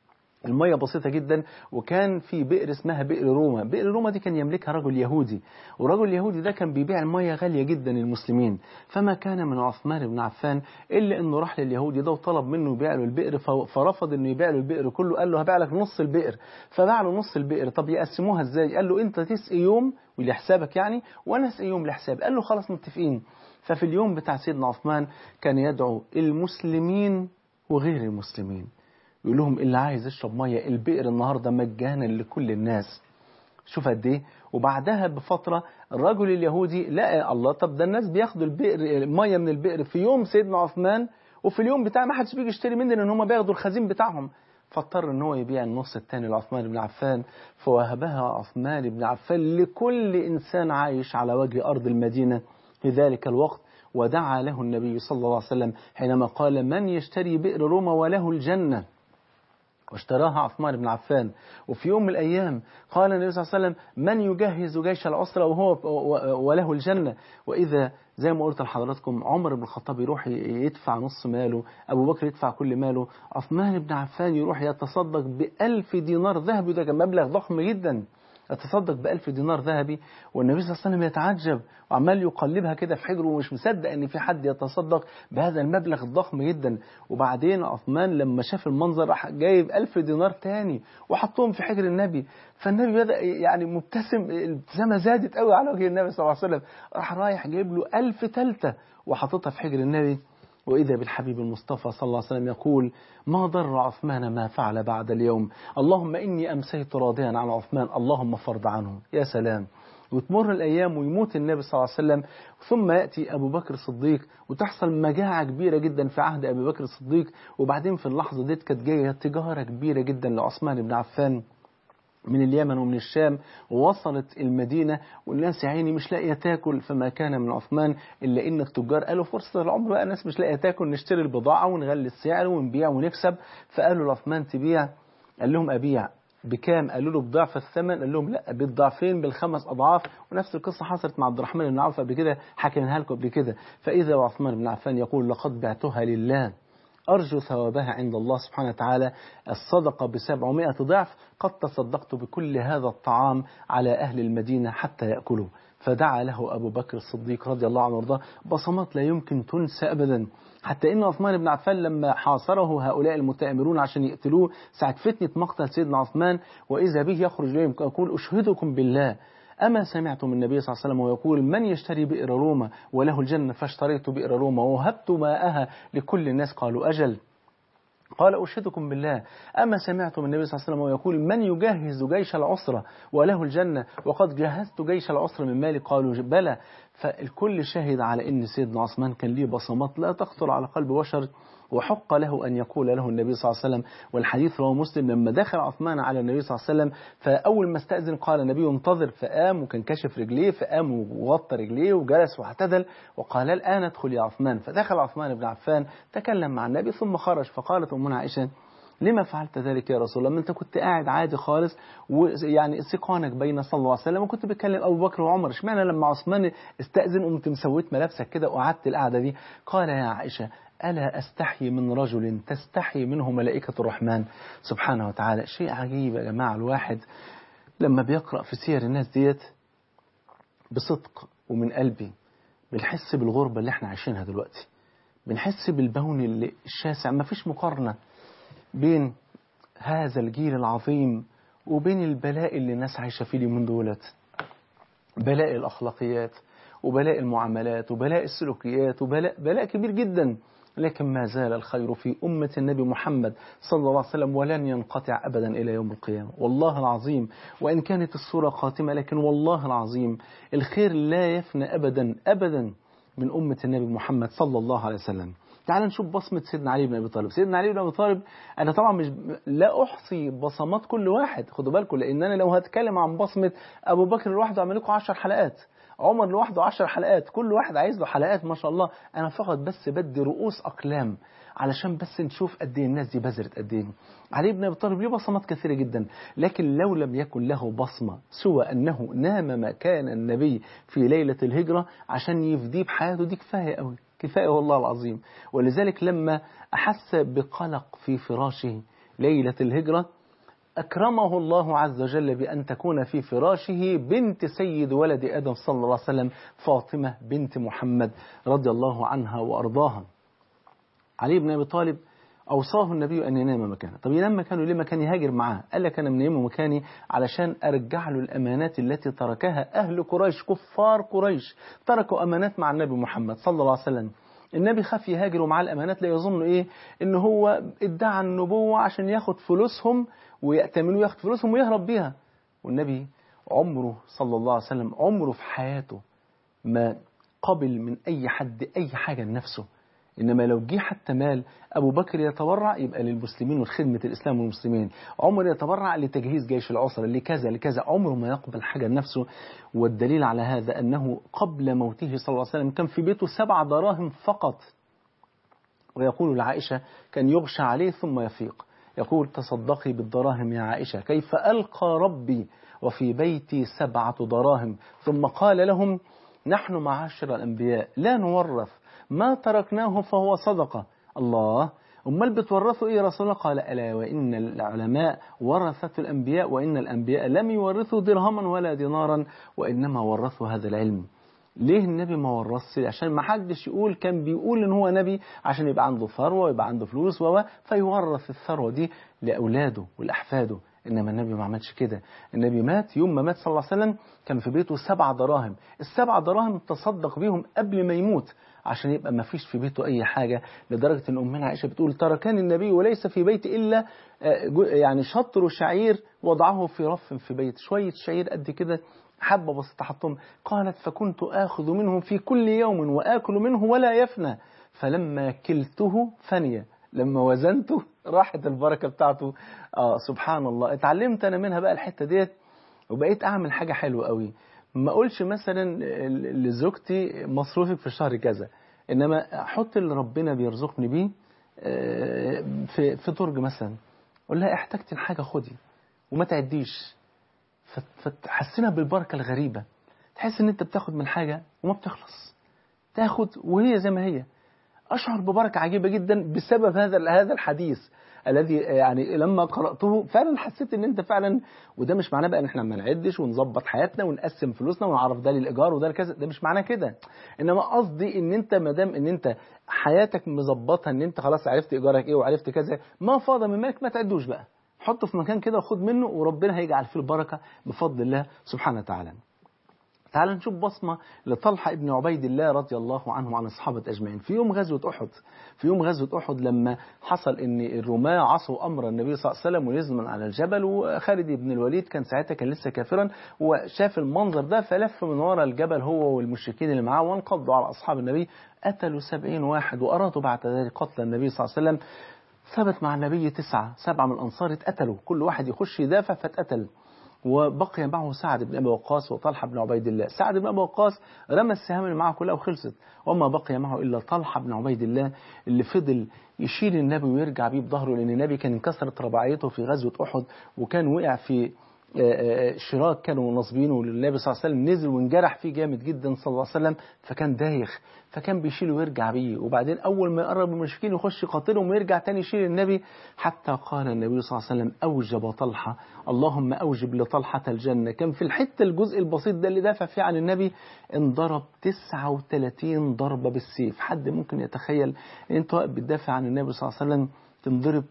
Speaker 2: المية بسيطة جدا وكان في بئر اسمها بئر روما بئر روما دي كان يملكها رجل يهودي ورجل اليهودي ده كان بيبيع المية غالية جدا للمسلمين فما كان من عثمان بن عفان إلا أنه راح لليهودي ده وطلب منه يبيع له البئر ف- فرفض أنه يبيع له البئر كله قال له هبيع لك نص البئر فباع له نص البئر طب يقسموها ازاي قال له انت تسقي يوم ولحسابك يعني وانا اسقي يوم لحسابي قال له خلاص متفقين ففي اليوم بتاع سيدنا عثمان كان يدعو المسلمين وغير المسلمين يقول لهم اللي عايز يشرب ميه البئر النهارده مجانا لكل الناس شوف قد ايه وبعدها بفتره الرجل اليهودي لقى الله طب ده الناس بياخدوا البئر الميه من البئر في يوم سيدنا عثمان وفي اليوم بتاع ما حدش بيجي يشتري مني لان هم بياخدوا الخزين بتاعهم فاضطر ان هو يبيع النص الثاني لعثمان بن عفان فوهبها عثمان بن عفان لكل انسان عايش على وجه ارض المدينه في ذلك الوقت ودعا له النبي صلى الله عليه وسلم حينما قال من يشتري بئر روما وله الجنه واشتراها عثمان بن عفان وفي يوم من الأيام قال النبي صلى الله عليه وسلم من يجهز جيش العسرة وهو وله الجنة وإذا زي ما قلت لحضراتكم عمر بن الخطاب يروح يدفع نص ماله أبو بكر يدفع كل ماله عثمان بن عفان يروح يتصدق بألف دينار ذهبي وده كان مبلغ ضخم جدا يتصدق بألف دينار ذهبي والنبي صلى الله عليه وسلم يتعجب وعمال يقلبها كده في حجره ومش مصدق ان في حد يتصدق بهذا المبلغ الضخم جدا وبعدين عثمان لما شاف المنظر راح جايب ألف دينار تاني وحطهم في حجر النبي فالنبي بدأ يعني مبتسم الابتسامة زادت قوي على وجه النبي صلى الله عليه وسلم راح رايح جايب له ألف تالتة وحطتها في حجر النبي وإذا بالحبيب المصطفى صلى الله عليه وسلم يقول ما ضر عثمان ما فعل بعد اليوم اللهم إني أمسيت راضيا عن عثمان اللهم فرض عنه يا سلام وتمر الأيام ويموت النبي صلى الله عليه وسلم ثم يأتي أبو بكر الصديق وتحصل مجاعة كبيرة جدا في عهد أبي بكر الصديق وبعدين في اللحظة دي كانت جاية تجارة كبيرة جدا لعثمان بن عفان من اليمن ومن الشام ووصلت المدينة والناس يا عيني مش لاقية تاكل فما كان من عثمان إلا إن التجار قالوا فرصة العمر بقى الناس مش لاقية تاكل نشتري البضاعة ونغلي السعر ونبيع ونكسب فقالوا لعثمان تبيع قال لهم أبيع بكام قالوا له بضعف الثمن قال لهم لا بالضعفين بالخمس أضعاف ونفس القصة حصلت مع عبد الرحمن بن عوف قبل كده حكيناها لكم قبل كده فإذا عثمان بن عفان يقول لقد بعتها لله أرجو ثوابها عند الله سبحانه وتعالى الصدقة بسبعمائة ضعف قد تصدقت بكل هذا الطعام على أهل المدينة حتى يأكلوا فدعا له أبو بكر الصديق رضي الله عنه وارضاه بصمات لا يمكن تنسى أبدا حتى إن عثمان بن عفان لما حاصره هؤلاء المتآمرون عشان يقتلوه ساعة فتنة مقتل سيدنا عثمان وإذا به يخرج إليهم يقول أشهدكم بالله أما سمعتم النبي صلى الله عليه وسلم ويقول من يشتري بئر روما وله الجنة فاشتريت بئر روما ووهبت ماءها لكل الناس قالوا أجل قال أشهدكم بالله أما سمعتم النبي صلى الله عليه وسلم ويقول من يجهز جيش العسرة وله الجنة وقد جهزت جيش العسرة من مالي قالوا بلى فالكل شهد على أن سيدنا عثمان كان ليه بصمات لا تخطر على قلب بشر وحق له أن يقول له النبي صلى الله عليه وسلم والحديث رواه مسلم لما دخل عثمان على النبي صلى الله عليه وسلم فأول ما استأذن قال النبي انتظر فقام وكان كشف رجليه فقام وغطى رجليه وجلس واعتدل وقال الآن ادخل يا عثمان فدخل عثمان بن عفان تكلم مع النبي ثم خرج فقالت أمنا عائشة لما فعلت ذلك يا رسول الله ما انت كنت قاعد عادي خالص ويعني سقانك بين صلى الله عليه وسلم وكنت بتكلم ابو بكر وعمر اشمعنى لما عثمان استاذن قمت مسويت ملابسك كده وقعدت القعده دي قال يا عائشه ألا أستحي من رجل تستحي منه ملائكة الرحمن سبحانه وتعالى شيء عجيب يا جماعة الواحد لما بيقرأ في سير الناس ديت بصدق ومن قلبي بنحس بالغربة اللي احنا عايشينها دلوقتي بنحس بالبون اللي الشاسع ما فيش مقارنة بين هذا الجيل العظيم وبين البلاء اللي الناس عايشة فيه اليومين دولت بلاء الأخلاقيات وبلاء المعاملات وبلاء السلوكيات وبلاء بلاء كبير جدا لكن ما زال الخير في أمة النبي محمد صلى الله عليه وسلم ولن ينقطع أبدا إلى يوم القيامة والله العظيم وإن كانت الصورة قاتمة لكن والله العظيم الخير لا يفنى أبدا أبدا من أمة النبي محمد صلى الله عليه وسلم تعال نشوف بصمة سيدنا علي بن أبي طالب سيدنا علي بن أبي طالب أنا طبعا مش لا أحصي بصمات كل واحد خدوا بالكم لأن أنا لو هتكلم عن بصمة أبو بكر لوحده أعمل لكم 10 حلقات عمر لوحده 10 حلقات كل واحد عايز له حلقات ما شاء الله أنا فقط بس بدي رؤوس أقلام علشان بس نشوف قد ايه الناس دي بذلت قد ايه علي بن ابي طالب ليه بصمات كثيره جدا لكن لو لم يكن له بصمه سوى انه نام مكان النبي في ليله الهجره عشان يفديه بحياته دي كفايه قوي كفايه والله العظيم ولذلك لما احس بقلق في فراشه ليله الهجره أكرمه الله عز وجل بأن تكون في فراشه بنت سيد ولد آدم صلى الله عليه وسلم فاطمة بنت محمد رضي الله عنها وأرضاها علي بن أبي طالب أوصاه النبي أن ينام مكانه طب ينام مكانه ليه مكان يهاجر معاه قال لك أنا منيمه مكاني علشان أرجع له الأمانات التي تركها أهل قريش كفار قريش تركوا أمانات مع النبي محمد صلى الله عليه وسلم النبي خاف يهاجر ومعاه الأمانات لا يظن إيه إن هو ادعى النبوة عشان ياخد فلوسهم ويأتمنوا ياخد فلوسهم ويهرب بيها والنبي عمره صلى الله عليه وسلم عمره في حياته ما قبل من أي حد أي حاجة لنفسه إنما لو جه حتى مال أبو بكر يتبرع يبقى للمسلمين وخدمة الإسلام والمسلمين عمر يتبرع لتجهيز جيش العسرة لكذا لكذا عمره ما يقبل حاجة لنفسه والدليل على هذا أنه قبل موته صلى الله عليه وسلم كان في بيته سبع دراهم فقط ويقول لعائشة كان يغشى عليه ثم يفيق يقول تصدقي بالدراهم يا عائشة كيف ألقى ربي وفي بيتي سبعة دراهم ثم قال لهم نحن معاشر الأنبياء لا نورث ما تركناه فهو صدقة الله أمال بتورثوا إيه يا رسول الله قال ألا وإن العلماء ورثة الأنبياء وإن الأنبياء لم يورثوا درهما ولا دينارا وإنما ورثوا هذا العلم ليه النبي ما ورثش عشان ما حدش يقول كان بيقول ان هو نبي عشان يبقى عنده ثروه ويبقى عنده فلوس و فيورث الثروه دي لاولاده ولاحفاده انما النبي ما عملش كده النبي مات يوم ما مات صلى الله عليه وسلم كان في بيته سبع دراهم السبع دراهم تصدق بيهم قبل ما يموت عشان يبقى ما فيش في بيته اي حاجه لدرجه ان امنا عائشه بتقول تركني النبي وليس في بيتي الا يعني شطر شعير وضعه في رف في بيت شويه شعير قد كده حبة بسيطة حطهم قالت فكنت آخذ منه في كل يوم وآكل منه ولا يفنى فلما كلته فني لما وزنته راحت البركة بتاعته آه سبحان الله اتعلمت أنا منها بقى الحتة ديت وبقيت أعمل حاجة حلوة قوي ما أقولش مثلا لزوجتي مصروفك في الشهر كذا إنما أحط اللي ربنا بيرزقني بيه في في درج مثلا أقول لها احتجت الحاجة خدي وما تعديش فتحسنها بالبركة الغريبة تحس ان انت بتاخد من حاجة وما بتخلص تاخد وهي زي ما هي اشعر ببركة عجيبة جدا بسبب هذا هذا الحديث الذي يعني لما قرأته فعلا حسيت ان انت فعلا وده مش معناه بقى ان احنا ما نعدش ونظبط حياتنا ونقسم فلوسنا ونعرف ده للايجار وده لكذا ده مش معناه كده انما قصدي ان انت ما دام ان انت حياتك مظبطها ان انت خلاص عرفت ايجارك ايه وعرفت كذا ما فاض من مالك ما تعدوش بقى حطه في مكان كده وخد منه وربنا هيجعل فيه البركة بفضل الله سبحانه وتعالى تعال نشوف بصمة لطلحة ابن عبيد الله رضي الله عنه وعن الصحابة أجمعين في يوم غزوة أحد في يوم غزوة أحد لما حصل أن الرماة عصوا أمر النبي صلى الله عليه وسلم ونزلوا من على الجبل وخالد بن الوليد كان ساعتها كان لسه كافرا وشاف المنظر ده فلف من وراء الجبل هو والمشركين اللي معاه وانقضوا على أصحاب النبي قتلوا سبعين واحد وأرادوا بعد ذلك قتل النبي صلى الله عليه وسلم ثبت مع النبي تسعة سبعة من الأنصار اتقتلوا كل واحد يخش يدافع فاتقتل وبقي معه سعد بن أبي وقاص وطلحة بن عبيد الله سعد بن أبي وقاص رمى السهام اللي معه كلها وخلصت وما بقي معه إلا طلحة بن عبيد الله اللي فضل يشيل النبي ويرجع بيه بظهره لأن النبي كان انكسرت رباعيته في غزوة أحد وكان وقع في شراك كانوا نصبينه للنبي صلى الله عليه وسلم نزل وانجرح فيه جامد جدا صلى الله عليه وسلم فكان دايخ فكان بيشيله ويرجع بيه وبعدين أول ما يقرب من المشركين يخش يقاتلهم ويرجع تاني يشيل النبي حتى قال النبي صلى الله عليه وسلم أوجب طلحة اللهم أوجب لطلحة الجنة كان في الحتة الجزء البسيط ده اللي دافع فيه عن النبي انضرب 39 ضربة بالسيف حد ممكن يتخيل ان انت واقف بتدافع عن النبي صلى الله عليه وسلم تنضرب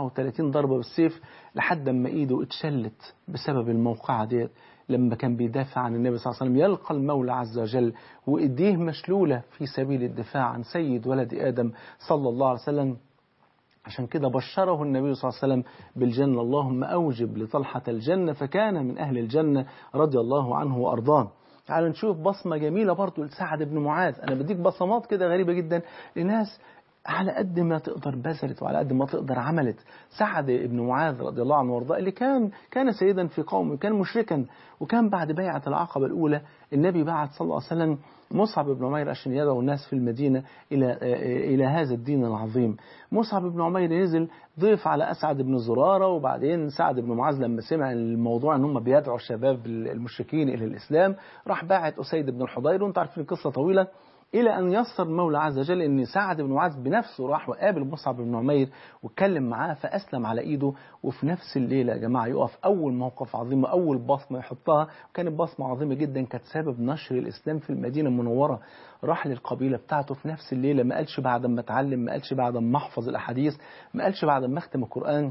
Speaker 2: 39 ضربة بالسيف لحد ما ايده اتشلت بسبب الموقعة ديت لما كان بيدافع عن النبي صلى الله عليه وسلم يلقى المولى عز وجل وإيديه مشلولة في سبيل الدفاع عن سيد ولد آدم صلى الله عليه وسلم عشان كده بشره النبي صلى الله عليه وسلم بالجنة اللهم أوجب لطلحة الجنة فكان من أهل الجنة رضي الله عنه وأرضاه تعالوا نشوف بصمة جميلة برضو لسعد بن معاذ أنا بديك بصمات كده غريبة جدا لناس على قد ما تقدر بذلت وعلى قد ما تقدر عملت سعد بن معاذ رضي الله عنه وارضاه اللي كان كان سيدا في قومه كان مشركا وكان بعد بيعة العقبة الأولى النبي بعث صلى الله عليه وسلم مصعب بن عمير عشان يدعو الناس في المدينة إلى إلى هذا الدين العظيم مصعب بن عمير نزل ضيف على أسعد بن زرارة وبعدين سعد بن معاذ لما سمع الموضوع ان هم بيدعوا الشباب المشركين إلى الإسلام راح باعت أسيد بن الحضير وانتم عارفين القصة طويلة إلى أن يسر المولى عز وجل أن سعد بن معاذ بنفسه راح وقابل مصعب بن عمير واتكلم معاه فأسلم على إيده وفي نفس الليلة يا جماعة يقف أول موقف عظيم وأول بصمة يحطها وكانت بصمة عظيمة جدا كانت سبب نشر الإسلام في المدينة المنورة راح للقبيلة بتاعته في نفس الليلة ما قالش بعد ما اتعلم ما قالش بعد ما احفظ الأحاديث ما قالش بعد ما اختم القرآن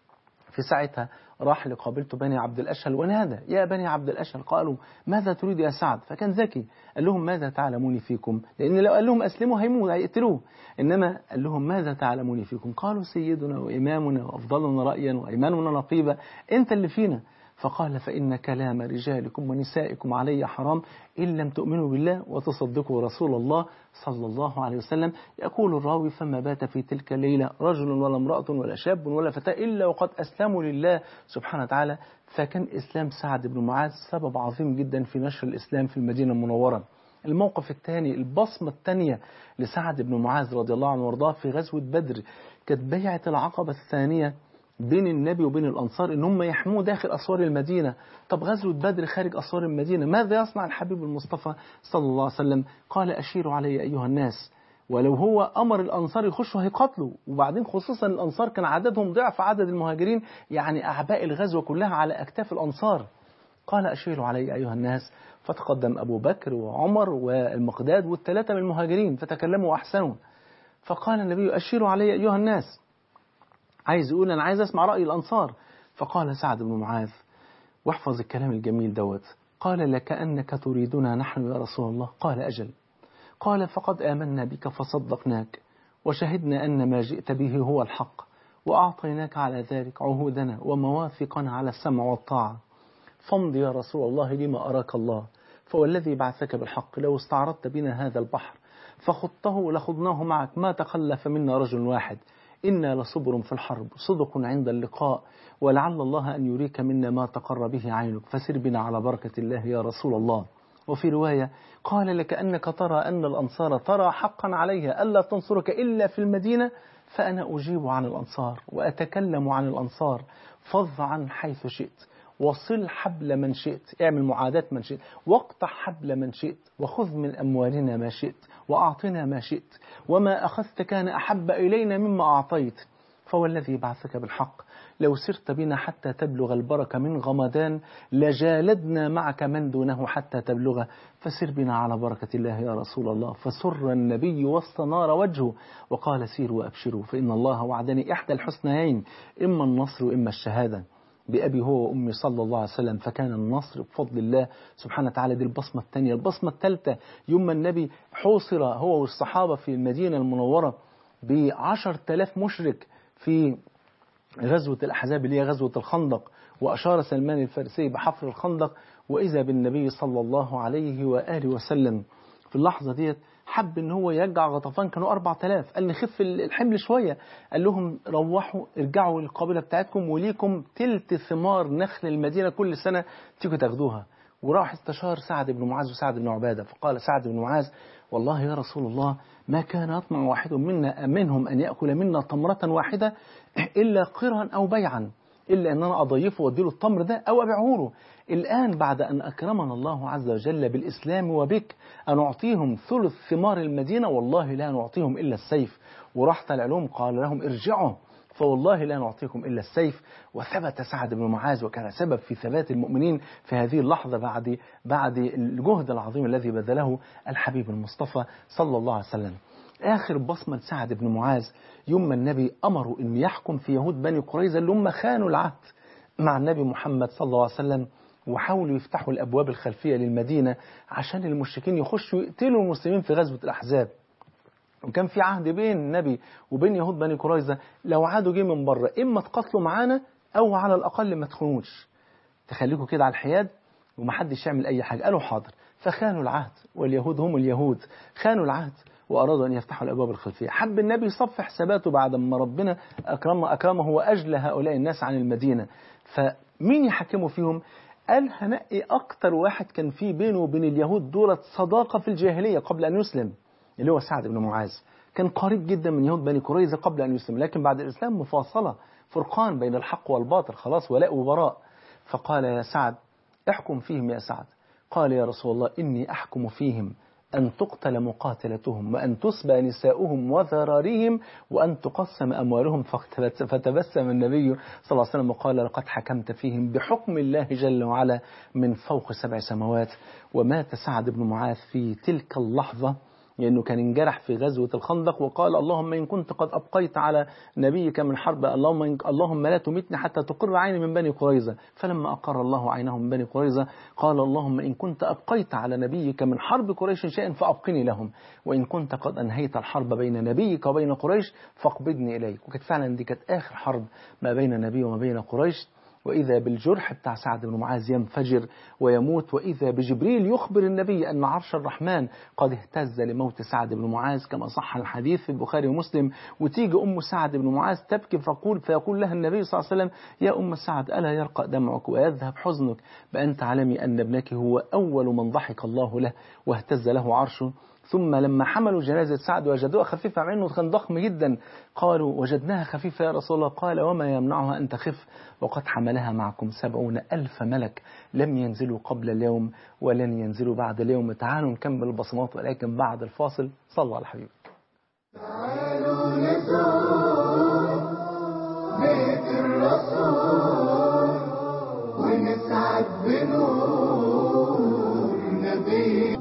Speaker 2: في ساعتها راح لقابلته بني عبد الأشهل ونادى يا بني عبد الأشهل قالوا ماذا تريد يا سعد فكان ذكي قال لهم ماذا تعلموني فيكم لأن لو قال لهم أسلموا هيموت هيقتلوه إنما قال لهم ماذا تعلموني فيكم قالوا سيدنا وإمامنا وأفضلنا رأيا وإيماننا نقيبة أنت اللي فينا فقال فإن كلام رجالكم ونسائكم علي حرام إن لم تؤمنوا بالله وتصدقوا رسول الله صلى الله عليه وسلم يقول الراوي فما بات في تلك الليلة رجل ولا امرأة ولا شاب ولا فتاة إلا وقد أسلموا لله سبحانه وتعالى فكان إسلام سعد بن معاذ سبب عظيم جدا في نشر الإسلام في المدينة المنورة الموقف الثاني البصمة الثانية لسعد بن معاذ رضي الله عنه وارضاه في غزوة بدر كانت بيعة العقبة الثانية بين النبي وبين الأنصار إن هم يحموه داخل أسوار المدينة طب غزوة بدر خارج أسوار المدينة ماذا يصنع الحبيب المصطفى صلى الله عليه وسلم قال أشيروا علي أيها الناس ولو هو أمر الأنصار يخشوا هيقاتلوا وبعدين خصوصا الأنصار كان عددهم ضعف عدد المهاجرين يعني أعباء الغزوة كلها على أكتاف الأنصار قال أشيروا علي أيها الناس فتقدم أبو بكر وعمر والمقداد والثلاثة من المهاجرين فتكلموا وأحسنوا فقال النبي أشيروا علي أيها الناس عايز يقول أنا عايز أسمع رأي الأنصار فقال سعد بن معاذ واحفظ الكلام الجميل دوت قال لكأنك تريدنا نحن يا رسول الله قال أجل قال فقد آمنا بك فصدقناك وشهدنا أن ما جئت به هو الحق وأعطيناك على ذلك عهودنا ومواثقنا على السمع والطاعة فامض يا رسول الله لما أراك الله فوالذي بعثك بالحق لو استعرضت بنا هذا البحر فخضته لخضناه معك ما تخلف منا رجل واحد إنا لصبر في الحرب صدق عند اللقاء ولعل الله أن يريك منا ما تقر به عينك فسر بنا على بركة الله يا رسول الله وفي رواية قال لك أنك ترى أن الأنصار ترى حقا عليها ألا تنصرك إلا في المدينة فأنا أجيب عن الأنصار وأتكلم عن الأنصار فض عن حيث شئت وصل حبل من شئت اعمل معاداة من شئت واقطع حبل من شئت وخذ من أموالنا ما شئت وأعطنا ما شئت وما أخذت كان أحب إلينا مما أعطيت فوالذي بعثك بالحق لو سرت بنا حتى تبلغ البركة من غمدان لجالدنا معك من دونه حتى تبلغه فسر بنا على بركة الله يا رسول الله فسر النبي واستنار وجهه وقال سيروا وأبشروا فإن الله وعدني إحدى الحسنيين إما النصر وإما الشهادة بأبي هو وأمي صلى الله عليه وسلم فكان النصر بفضل الله سبحانه وتعالى دي البصمة الثانية البصمة الثالثة يوم النبي حوصر هو والصحابة في المدينة المنورة بعشر تلاف مشرك في غزوة الأحزاب اللي هي غزوة الخندق وأشار سلمان الفارسي بحفر الخندق وإذا بالنبي صلى الله عليه وآله وسلم في اللحظة ديت حب ان هو يرجع غطفان كانوا 4000 قال نخف الحمل شوية قال لهم روحوا ارجعوا للقبيلة بتاعتكم وليكم تلت ثمار نخل المدينة كل سنة تيجوا تاخدوها وراح استشار سعد بن معاذ وسعد بن عبادة فقال سعد بن معاذ والله يا رسول الله ما كان يطمع واحد منا منهم أن يأكل منا تمرة واحدة إلا قرا أو بيعا إلا أن أنا أضيفه وأديله التمر ده أو أبيعه له الآن بعد أن أكرمنا الله عز وجل بالإسلام وبك أن أعطيهم ثلث ثمار المدينة والله لا نعطيهم إلا السيف وراح طلع لهم قال لهم ارجعوا فوالله لا نعطيكم إلا السيف وثبت سعد بن معاذ وكان سبب في ثبات المؤمنين في هذه اللحظة بعد بعد الجهد العظيم الذي بذله الحبيب المصطفى صلى الله عليه وسلم آخر بصمة لسعد بن معاذ يوم ما النبي أمره أن يحكم في يهود بني قريظة اللي هم خانوا العهد مع النبي محمد صلى الله عليه وسلم وحاولوا يفتحوا الأبواب الخلفية للمدينة عشان المشركين يخشوا يقتلوا المسلمين في غزوة الأحزاب وكان في عهد بين النبي وبين يهود بني قريظة لو عادوا جه من بره إما تقاتلوا معانا أو على الأقل ما تخونوش تخليكم كده على الحياد ومحدش يعمل أي حاجة قالوا حاضر فخانوا العهد واليهود هم اليهود خانوا العهد وأرادوا أن يفتحوا الأبواب الخلفية حب النبي يصفي حساباته بعد ما ربنا أكرمه, أكرمه وأجلى هؤلاء الناس عن المدينة فمين يحكموا فيهم قال هنقي أكتر واحد كان فيه بينه وبين اليهود دولة صداقة في الجاهلية قبل أن يسلم اللي هو سعد بن معاذ كان قريب جدا من يهود بني قريظة قبل أن يسلم لكن بعد الإسلام مفاصلة فرقان بين الحق والباطل خلاص ولاء وبراء فقال يا سعد احكم فيهم يا سعد قال يا رسول الله إني أحكم فيهم أن تقتل مقاتلتهم وأن تسبى نساؤهم وذراريهم وأن تقسم أموالهم فتبسم النبي صلى الله عليه وسلم وقال لقد حكمت فيهم بحكم الله جل وعلا من فوق سبع سماوات ومات سعد بن معاذ في تلك اللحظة لأنه كان انجرح في غزوة الخندق وقال اللهم إن كنت قد أبقيت على نبيك من حرب اللهم إن اللهم لا تمتني حتى تقر عيني من بني قريظة فلما أقر الله عينه من بني قريظة قال اللهم إن كنت أبقيت على نبيك من حرب قريش شيئا فأبقني لهم وإن كنت قد أنهيت الحرب بين نبيك وبين قريش فاقبضني إليك وكانت فعلا دي كانت آخر حرب ما بين النبي وما بين قريش وإذا بالجرح بتاع سعد بن معاذ ينفجر ويموت وإذا بجبريل يخبر النبي أن عرش الرحمن قد اهتز لموت سعد بن معاذ كما صح الحديث في البخاري ومسلم وتيجي أم سعد بن معاذ تبكي فيقول فيقول لها النبي صلى الله عليه وسلم يا أم سعد ألا يرقى دمعك ويذهب حزنك بأن تعلمي أن ابنك هو أول من ضحك الله له واهتز له عرشه ثم لما حملوا جنازة سعد وجدوها خفيفة مع أنه كان ضخم جدا قالوا وجدناها خفيفة يا رسول الله قال وما يمنعها أن تخف وقد حملها معكم سبعون ألف ملك لم ينزلوا قبل اليوم ولن ينزلوا بعد اليوم تعالوا نكمل البصمات ولكن بعد الفاصل صلوا على حبيبك
Speaker 1: تعالوا نزور بيت الرسول ونسعد بنور نبي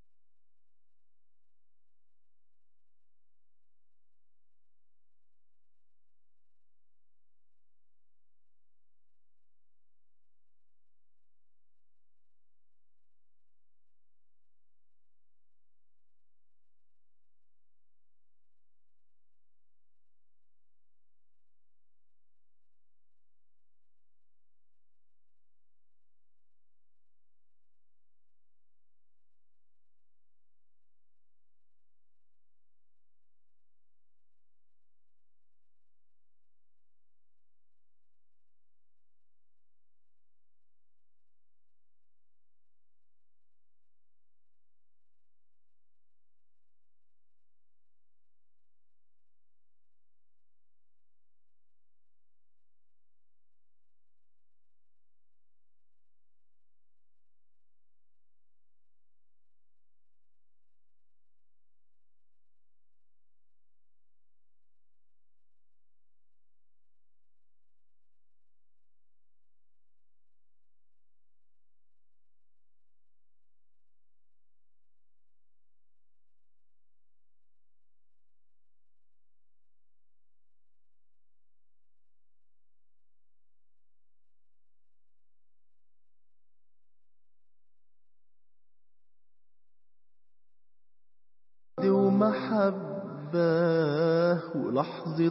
Speaker 1: ومحبة ولحظة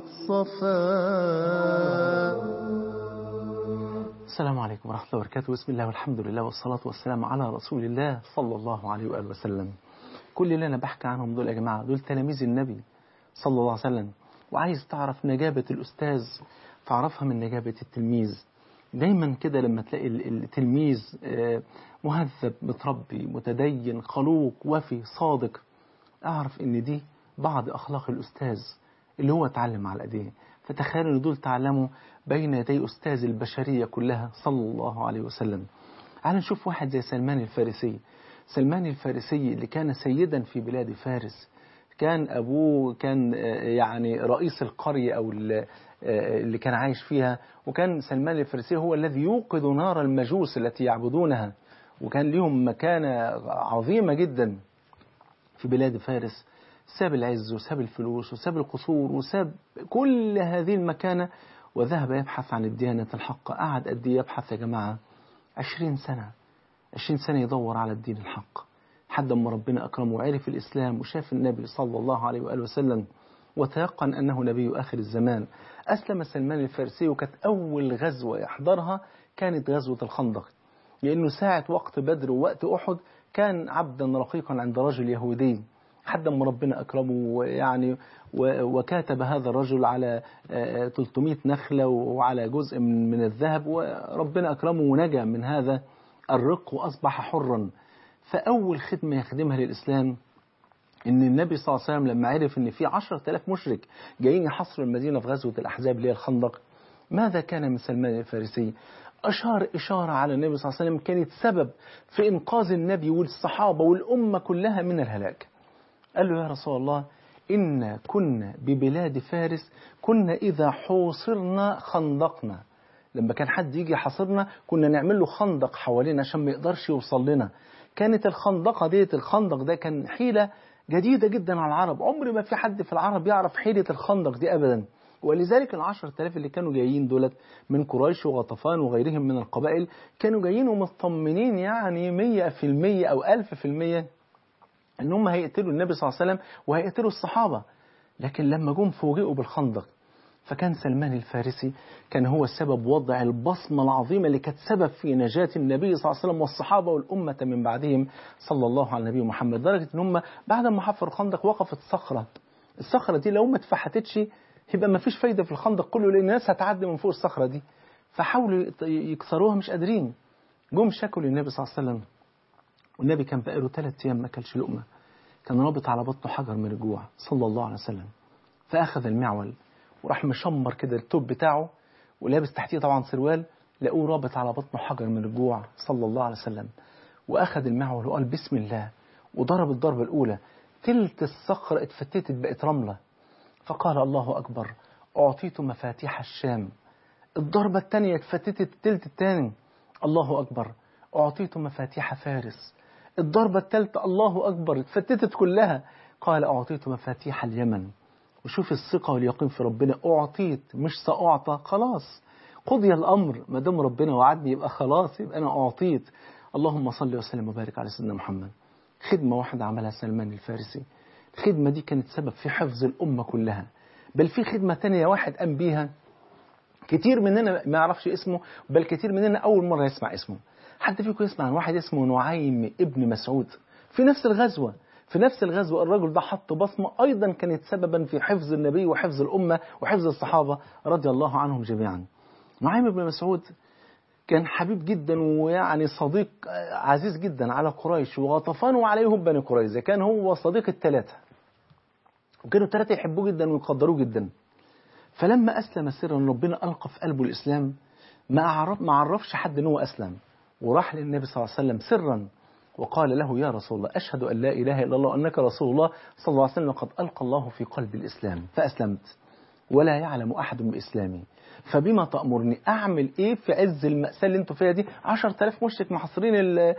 Speaker 1: صفاء
Speaker 2: السلام عليكم ورحمة الله وبركاته بسم الله والحمد لله والصلاة والسلام على رسول الله صلى الله عليه وآله وسلم كل اللي أنا بحكي عنهم دول يا جماعة دول تلاميذ النبي صلى الله عليه وسلم وعايز تعرف نجابة الأستاذ تعرفها من نجابة التلميذ دايما كده لما تلاقي التلميذ مهذب متربي متدين خلوق وفي صادق اعرف ان دي بعض اخلاق الاستاذ اللي هو اتعلم على ايديه فتخيلوا ان دول تعلموا بين يدي استاذ البشريه كلها صلى الله عليه وسلم تعال نشوف واحد زي سلمان الفارسي سلمان الفارسي اللي كان سيدا في بلاد فارس كان ابوه كان يعني رئيس القريه او اللي كان عايش فيها وكان سلمان الفارسي هو الذي يوقظ نار المجوس التي يعبدونها وكان لهم مكانه عظيمه جدا في بلاد فارس ساب العز وساب الفلوس وساب القصور وساب كل هذه المكانة وذهب يبحث عن الديانة الحق قعد قد إيه يبحث يا جماعة عشرين سنة عشرين سنة يدور على الدين الحق حد ما ربنا أكرمه وعرف الإسلام وشاف النبي صلى الله عليه وآله وسلم وتيقن أنه نبي آخر الزمان أسلم سلمان الفارسي وكانت أول غزوة يحضرها كانت غزوة الخندق لأنه ساعة وقت بدر ووقت أحد كان عبدا رقيقا عند رجل يهودي حد ما ربنا أكرمه ويعني وكاتب هذا الرجل على 300 نخلة وعلى جزء من من الذهب وربنا أكرمه ونجا من هذا الرق وأصبح حرا فأول خدمة يخدمها للإسلام ان النبي صلى الله عليه وسلم لما عرف ان في 10000 مشرك جايين يحصروا المدينه في غزوه الاحزاب اللي هي الخندق ماذا كان من سلمان الفارسي اشار اشاره على النبي صلى الله عليه وسلم كانت سبب في انقاذ النبي والصحابه والامه كلها من الهلاك قال له يا رسول الله إن كنا ببلاد فارس كنا إذا حوصرنا خندقنا لما كان حد يجي يحاصرنا كنا نعمل له خندق حوالينا عشان ما يقدرش يوصل لنا كانت الخندقة ديت الخندق ده كان حيلة جديدة جدا على العرب عمر ما في حد في العرب يعرف حيلة الخندق دي أبدا ولذلك العشر تلاف اللي كانوا جايين دولت من قريش وغطفان وغيرهم من القبائل كانوا جايين ومطمنين يعني مية في المية أو ألف في المية ان هم هيقتلوا النبي صلى الله عليه وسلم وهيقتلوا الصحابة لكن لما جم فوجئوا بالخندق فكان سلمان الفارسي كان هو السبب وضع البصمة العظيمة اللي كانت سبب في نجاة النبي صلى الله عليه وسلم والصحابة والأمة من بعدهم صلى الله على النبي محمد لدرجة ان هم بعد ما حفروا الخندق وقفت صخرة الصخرة دي لو ما اتفحتتش يبقى ما فيش فايدة في الخندق كله لأن الناس هتعدي من فوق الصخرة دي فحاولوا يكسروها مش قادرين جم شكوا للنبي صلى الله عليه وسلم والنبي كان بقاله ثلاث أيام ما كلش لقمة كان رابط على بطنه حجر من الجوع صلى الله عليه وسلم فأخذ المعول وراح مشمر كده التوب بتاعه ولابس تحتيه طبعا سروال لقوه رابط على بطنه حجر من الجوع صلى الله عليه وسلم وأخذ المعول وقال بسم الله وضرب الضربة الأولى تلت الصخرة اتفتتت بقت رملة فقال الله أكبر أعطيت مفاتيح الشام الضربة الثانية اتفتتت التلت الثاني الله أكبر أعطيت مفاتيح فارس الضربة الثالثة الله أكبر اتفتتت كلها قال أعطيت مفاتيح اليمن وشوف الثقة واليقين في ربنا أعطيت مش سأعطى خلاص قضي الأمر ما دام ربنا وعدني يبقى خلاص يبقى أنا أعطيت اللهم صل وسلم وبارك على سيدنا محمد خدمة واحدة عملها سلمان الفارسي الخدمة دي كانت سبب في حفظ الأمة كلها بل في خدمة تانية واحد قام بيها كتير مننا ما يعرفش اسمه بل كتير مننا أول مرة يسمع اسمه حد فيكم يسمع عن واحد اسمه نعيم ابن مسعود في نفس الغزوة في نفس الغزوة الرجل ده حط بصمة أيضا كانت سببا في حفظ النبي وحفظ الأمة وحفظ الصحابة رضي الله عنهم جميعا نعيم ابن مسعود كان حبيب جدا ويعني صديق عزيز جدا على قريش وغطفان وعليهم بني قريظة كان هو صديق الثلاثة وكانوا الثلاثة يحبوه جدا ويقدروه جدا فلما أسلم سرا ربنا ألقى في قلبه الإسلام ما عرف ما عرفش حد ان هو أسلم وراح للنبي صلى الله عليه وسلم سرا وقال له يا رسول الله أشهد أن لا إله إلا الله أنك رسول الله صلى الله عليه وسلم قد ألقى الله في قلب الإسلام فأسلمت ولا يعلم أحد بإسلامي فبما تأمرني أعمل إيه في عز المأساة اللي انتوا فيها دي 10000 مشرك محاصرين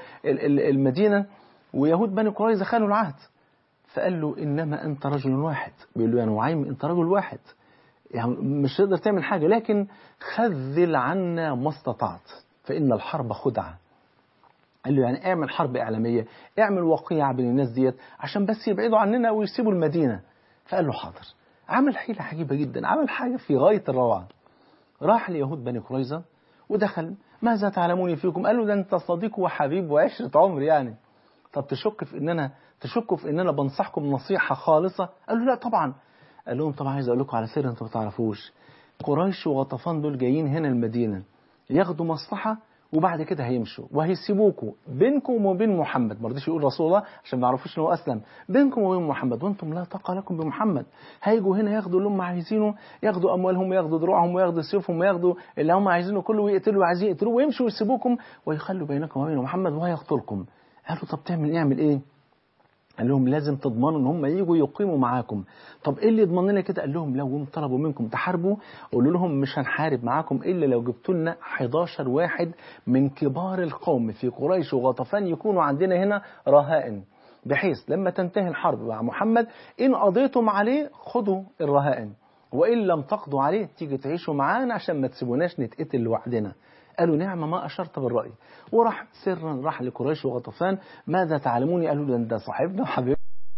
Speaker 2: المدينة ويهود بني قريظة خانوا العهد فقال له إنما أنت رجل واحد بيقول له يا نعيم أنت رجل واحد يعني مش تقدر تعمل حاجة لكن خذل عنا ما استطعت فإن الحرب خدعة قال له يعني اعمل حرب إعلامية اعمل وقيعة بين الناس ديت عشان بس يبعدوا عننا ويسيبوا المدينة فقال له حاضر عمل حيلة عجيبة جدا عمل حاجة في غاية الروعة راح ليهود بني قريظة ودخل ماذا تعلمون فيكم قال له ده انت صديق وحبيب وعشرة عمر يعني طب تشك في ان انا تشكوا في ان انا بنصحكم نصيحة خالصة قال له لا طبعا قال لهم طبعا عايز اقول لكم على سر انتوا ما تعرفوش قريش وغطفان دول جايين هنا المدينة ياخدوا مصلحة وبعد كده هيمشوا وهيسيبوكوا بينكم وبين محمد ما رضيش يقول رسول الله عشان ما يعرفوش ان هو اسلم بينكم وبين محمد وانتم لا طاقه لكم بمحمد هيجوا هنا ياخدوا اللي هم عايزينه ياخدوا اموالهم وياخدوا دروعهم وياخدوا سيوفهم وياخدوا اللي هم عايزينه كله ويقتلوا وعايزين يقتلوه ويمشوا ويسيبوكم ويخلوا بينكم وبين محمد وهيقتلكم قالوا طب تعمل نعمل ايه قال لهم لازم تضمنوا ان هم يجوا يقيموا معاكم طب ايه اللي يضمن لنا كده قال لهم لو هم طلبوا منكم تحاربوا قولوا لهم مش هنحارب معاكم الا لو جبتوا لنا 11 واحد من كبار القوم في قريش وغطفان يكونوا عندنا هنا رهائن بحيث لما تنتهي الحرب مع محمد إن قضيتم عليه خدوا الرهائن وإن لم تقضوا عليه تيجي تعيشوا معانا عشان ما تسيبوناش نتقتل لوحدنا قالوا نعم ما أشرت بالرأي وراح سرا راح لقريش وغطفان ماذا تعلمون قالوا له ده صاحبنا وحبيبنا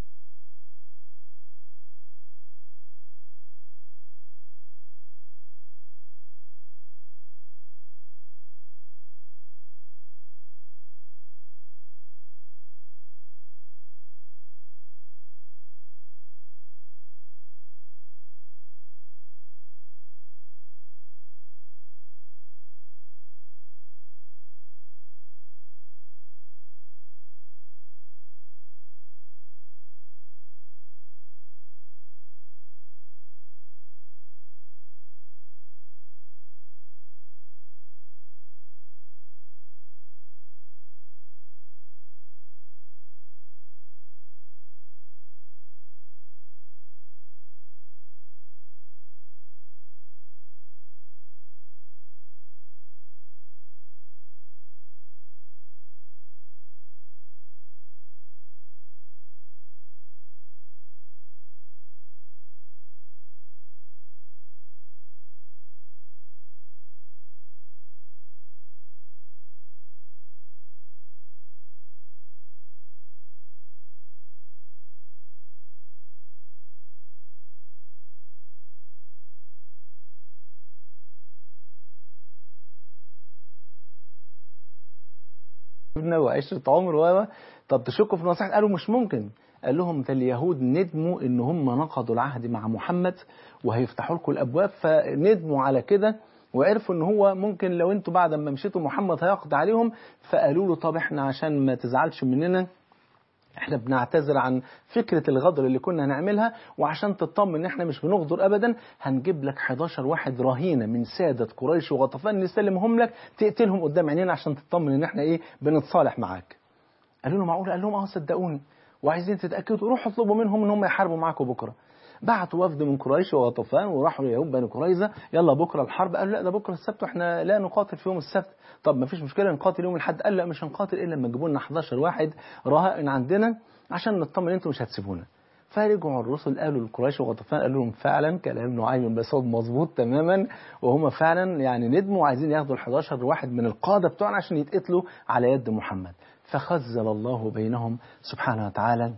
Speaker 2: وعشرة عمر و طب تشكوا في نصيحة قالوا مش ممكن قال لهم ده اليهود ندموا ان هم نقضوا العهد مع محمد وهيفتحوا لكم الابواب فندموا على كده وعرفوا ان هو ممكن لو انتوا بعد ما مشيتوا محمد هيقضي عليهم فقالوا له طب احنا عشان ما تزعلش مننا احنا بنعتذر عن فكرة الغدر اللي كنا هنعملها وعشان تطمن ان احنا مش بنغدر ابدا هنجيب لك 11 واحد رهينة من سادة قريش وغطفان نسلمهم لك تقتلهم قدام عينينا عشان تطمن ان احنا ايه بنتصالح معاك قالوا له معقول قال لهم اه صدقوني وعايزين تتأكدوا روحوا اطلبوا منهم ان هم يحاربوا معاكم بكرة بعتوا وفد من قريش وغطفان وراحوا ليهود بني قريظه يلا بكره الحرب قالوا لا ده بكره السبت واحنا لا نقاتل في يوم السبت طب ما فيش مشكله نقاتل يوم الاحد قال لا مش هنقاتل الا لما تجيبوا لنا 11 واحد رهائن عندنا عشان نطمن انتوا مش هتسيبونا فرجعوا الرسل قالوا لقريش وغطفان قالوا لهم فعلا كلام نعيم بن مسعود مظبوط تماما وهم فعلا يعني ندموا وعايزين ياخدوا ال 11 واحد من القاده بتوعنا عشان يتقتلوا على يد محمد فخزل الله بينهم سبحانه وتعالى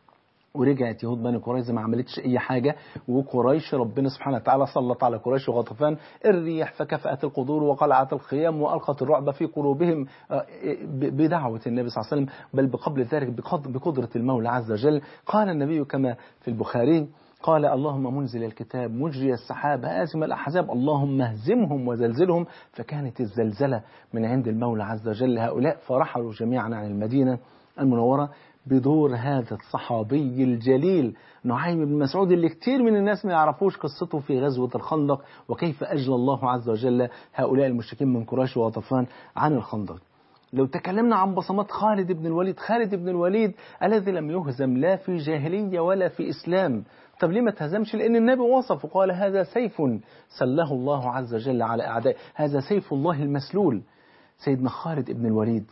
Speaker 2: ورجعت يهود بني قريظه ما عملتش اي حاجه وقريش ربنا سبحانه وتعالى سلط على قريش وغطفان الريح فكفأت القدور وقلعت الخيام والقت الرعب في قلوبهم بدعوه النبي صلى الله عليه وسلم بل بقبل ذلك بقدره المولى عز وجل قال النبي كما في البخاري قال اللهم منزل الكتاب مجري السحاب هازم الأحزاب اللهم اهزمهم وزلزلهم فكانت الزلزلة من عند المولى عز وجل هؤلاء فرحلوا جميعا عن المدينة المنورة بدور هذا الصحابي الجليل نعيم بن مسعود اللي كتير من الناس ما يعرفوش قصته في غزوة الخندق وكيف أجلى الله عز وجل هؤلاء المشركين من قريش وغطفان عن الخندق لو تكلمنا عن بصمات خالد بن الوليد خالد بن الوليد الذي لم يهزم لا في جاهلية ولا في إسلام طب ليه ما تهزمش لأن النبي وصف وقال هذا سيف سله الله عز وجل على أعدائه هذا سيف الله المسلول سيدنا خالد بن الوليد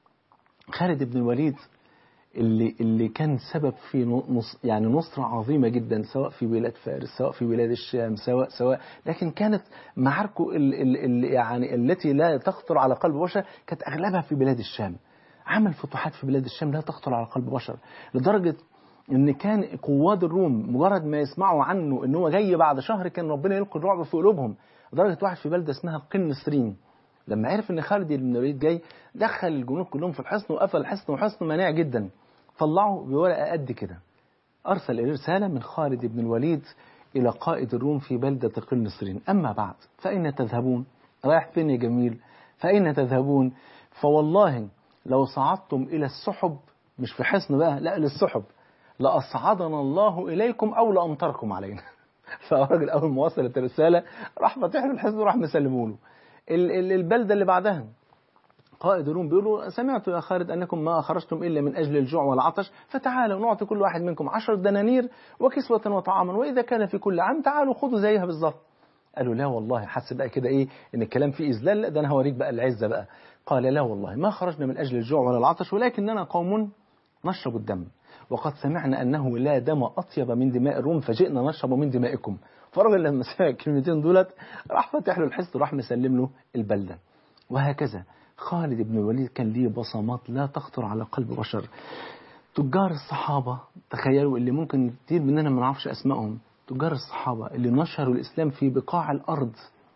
Speaker 2: خالد بن الوليد اللي اللي كان سبب في نص يعني نصرة عظيمة جدا سواء في بلاد فارس سواء في بلاد الشام سواء سواء لكن كانت معاركه ال ال ال يعني التي لا تخطر على قلب بشر كانت أغلبها في بلاد الشام عمل فتوحات في بلاد الشام لا تخطر على قلب بشر لدرجة ان كان قواد الروم مجرد ما يسمعوا عنه ان هو جاي بعد شهر كان ربنا يلقي الرعب في قلوبهم لدرجة واحد في بلدة اسمها قنسرين لما عرف ان خالد بن الوليد جاي دخل الجنود كلهم في الحصن وقفل الحصن وحصن مناع جدا طلعوا بورقه قد كده ارسل رساله من خالد بن الوليد الى قائد الروم في بلده قنسرين اما بعد فاين تذهبون رايح فين يا جميل فاين تذهبون فوالله لو صعدتم الى السحب مش في حصن بقى لا للسحب لاصعدنا الله اليكم او لامطركم علينا فالراجل اول ما وصلت الرساله راح فاتح له الحصن وراح مسلمه له البلده اللي بعدها قائد الروم بيقولوا سمعت يا خالد أنكم ما خرجتم إلا من أجل الجوع والعطش فتعالوا نعطي كل واحد منكم عشر دنانير وكسوة وطعاما وإذا كان في كل عام تعالوا خذوا زيها بالظبط قالوا لا والله حس بقى كده إيه إن الكلام فيه إذلال لا ده أنا هوريك بقى العزة بقى قال لا والله ما خرجنا من أجل الجوع ولا العطش ولكننا قوم نشرب الدم وقد سمعنا أنه لا دم أطيب من دماء الروم فجئنا نشرب من دمائكم فالراجل لما سمع الكلمتين دولت راح فاتح له الحس وراح مسلم له البلدة وهكذا خالد بن الوليد كان ليه بصمات لا تخطر على قلب بشر تجار الصحابة تخيلوا اللي ممكن كتير مننا ما نعرفش أسمائهم تجار الصحابة اللي نشروا الإسلام في بقاع الأرض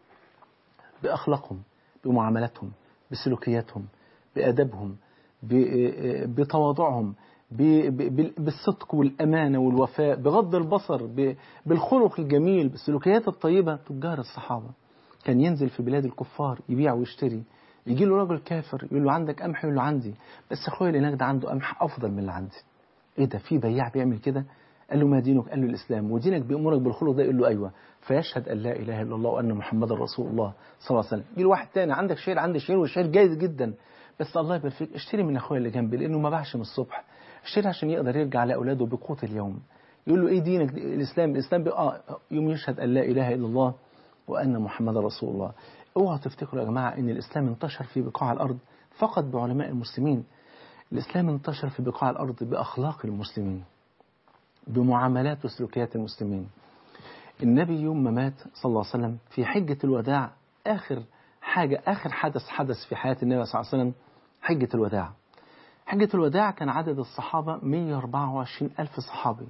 Speaker 2: بأخلاقهم بمعاملاتهم بسلوكياتهم بأدبهم ب- بتواضعهم ب- ب- بالصدق والأمانة والوفاء بغض البصر ب- بالخلق الجميل بالسلوكيات الطيبة تجار الصحابة كان ينزل في بلاد الكفار يبيع ويشتري يجي له راجل كافر يقول له عندك قمح يقول له عندي بس اخويا اللي هناك ده عنده قمح افضل من اللي عندي ايه ده في بياع بيعمل كده قال له ما دينك قال له الاسلام ودينك بيامرك بالخلق ده يقول له ايوه فيشهد ان لا اله الا الله وان محمدا رسول الله صلى الله عليه وسلم يجي له واحد تاني عندك شعير عندي شعير والشعير جيد جدا بس الله يبارك فيك اشتري من اخويا اللي جنبي لانه ما باعش من الصبح اشتري عشان يقدر يرجع لاولاده بقوت اليوم يقول له ايه دينك الاسلام الاسلام بي- اه يوم يشهد ان لا اله الا الله وان محمدا رسول الله اوعوا تفتكروا يا جماعه ان الاسلام انتشر في بقاع الارض فقط بعلماء المسلمين الاسلام انتشر في بقاع الارض باخلاق المسلمين بمعاملات وسلوكيات المسلمين النبي يوم ما مات صلى الله عليه وسلم في حجة الوداع آخر حاجة آخر حدث حدث في حياة النبي صلى الله عليه وسلم حجة الوداع حجة الوداع كان عدد الصحابة 124 ألف صحابي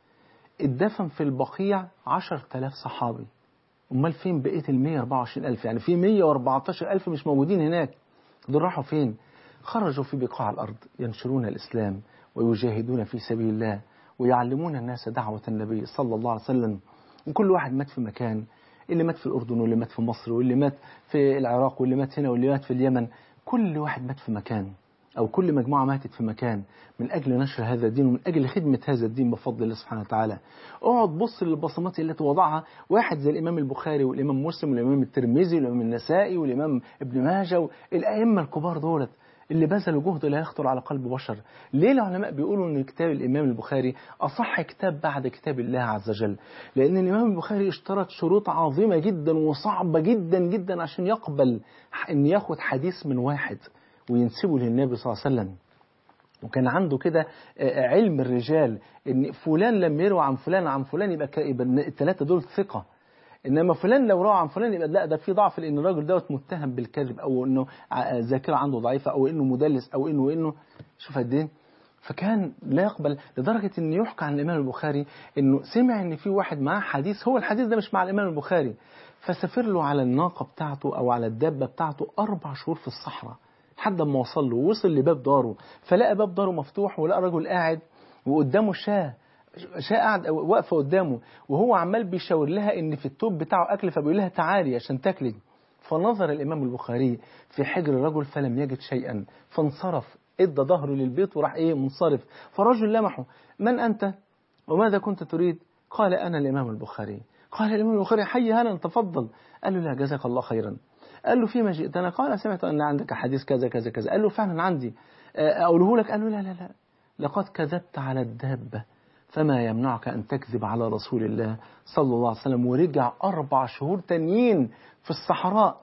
Speaker 2: اتدفن في البقيع 10000 صحابي أمال فين بقية ال 124 ألف يعني في 114 ألف مش موجودين هناك دول راحوا فين خرجوا في بقاع الأرض ينشرون الإسلام ويجاهدون في سبيل الله ويعلمون الناس دعوة النبي صلى الله عليه وسلم وكل واحد مات في مكان اللي مات في الأردن واللي مات في مصر واللي مات في العراق واللي مات هنا واللي مات في اليمن كل واحد مات في مكان أو كل مجموعة ماتت في مكان من أجل نشر هذا الدين ومن أجل خدمة هذا الدين بفضل الله سبحانه وتعالى اقعد بص للبصمات التي وضعها واحد زي الإمام البخاري والإمام مسلم والإمام الترمذي والإمام النسائي والإمام ابن ماجه الأئمة الكبار دولت اللي بذلوا جهد لا يخطر على قلب بشر ليه العلماء بيقولوا ان كتاب الامام البخاري اصح كتاب بعد كتاب الله عز وجل لان الامام البخاري اشترط شروط عظيمه جدا وصعبه جدا جدا عشان يقبل ان ياخد حديث من واحد وينسبه للنبي صلى الله عليه وسلم وكان عنده كده آه، علم الرجال ان فلان لم يروى عن فلان عن فلان يبقى ك- يبقى الثلاثه دول ثقه انما فلان لو روى عن فلان يبقى لا ده في ضعف لان الراجل دوت متهم بالكذب او انه ع- ذاكره عنده ضعيفه او انه مدلس او انه انه شوف قد ايه فكان لا يقبل لدرجه ان يحكى عن الامام البخاري انه سمع ان في واحد معاه حديث هو الحديث ده مش مع الامام البخاري فسافر له على الناقه بتاعته او على الدابه بتاعته اربع شهور في الصحراء لحد ما وصل له ووصل لباب داره فلقى باب داره مفتوح ولقى رجل قاعد وقدامه شاه شاه قاعد واقفه قدامه وهو عمال بيشاور لها ان في التوب بتاعه اكل فبيقول لها تعالي عشان تاكلي فنظر الامام البخاري في حجر الرجل فلم يجد شيئا فانصرف ادى ظهره للبيت وراح ايه منصرف فالرجل لمحه من انت وماذا كنت تريد قال انا الامام البخاري قال الامام البخاري حي هلا تفضل قال له لا جزاك الله خيرا قال له فيما جئتنا قال سمعت ان عندك حديث كذا كذا كذا قال له فعلا عندي آه، اقوله لك قال له لا لا لا لقد كذبت على الدابه فما يمنعك أن تكذب على رسول الله صلى الله عليه وسلم ورجع أربع شهور تانيين في الصحراء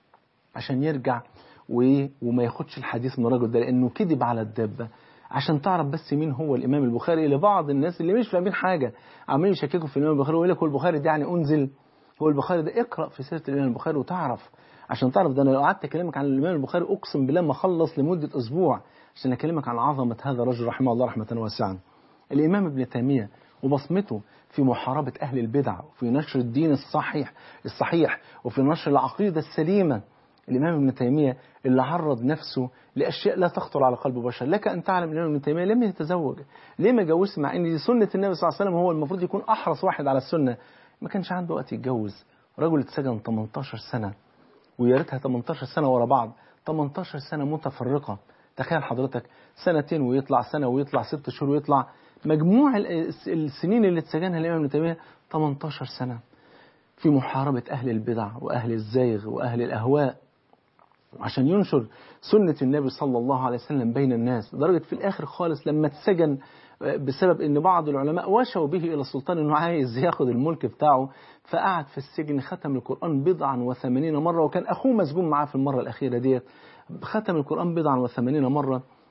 Speaker 2: عشان يرجع و- وما ياخدش الحديث من الراجل ده لأنه كذب على الدابة عشان تعرف بس مين هو الإمام البخاري لبعض الناس اللي مش فاهمين حاجة عمالين يشككوا في الإمام البخاري ويقول لك هو البخاري ده يعني أنزل هو البخاري ده اقرأ في سيرة الإمام البخاري وتعرف عشان تعرف ده أنا لو قعدت أكلمك عن الإمام البخاري أقسم بالله ما أخلص لمدة أسبوع عشان أكلمك عن عظمة هذا الرجل رحمه الله رحمة واسعة الإمام ابن تيمية وبصمته في محاربة أهل البدع وفي نشر الدين الصحيح الصحيح وفي نشر العقيدة السليمة الإمام ابن تيمية اللي عرض نفسه لأشياء لا تخطر على قلب بشر لك أن تعلم الإمام ابن تيمية لم يتزوج ليه ما جوزش مع أن دي سنة النبي صلى الله عليه وسلم هو المفروض يكون أحرص واحد على السنة ما كانش عنده وقت يتجوز رجل اتسجن 18 سنة ويا ريتها 18 سنة ورا بعض 18 سنة متفرقة تخيل حضرتك سنتين ويطلع سنة ويطلع ست شهور ويطلع مجموع ال- السنين اللي اتسجنها الإمام ابن تيمية 18 سنة في محاربة أهل البدع وأهل الزيغ وأهل الأهواء عشان ينشر سنة النبي صلى الله عليه وسلم بين الناس لدرجة في الآخر خالص لما اتسجن بسبب ان بعض العلماء وشوا به الى السلطان انه عايز ياخد الملك بتاعه فقعد في السجن ختم القرآن بضعا وثمانين مرة وكان اخوه مسجون معاه في المرة الاخيرة ديت ختم القرآن بضعا وثمانين مرة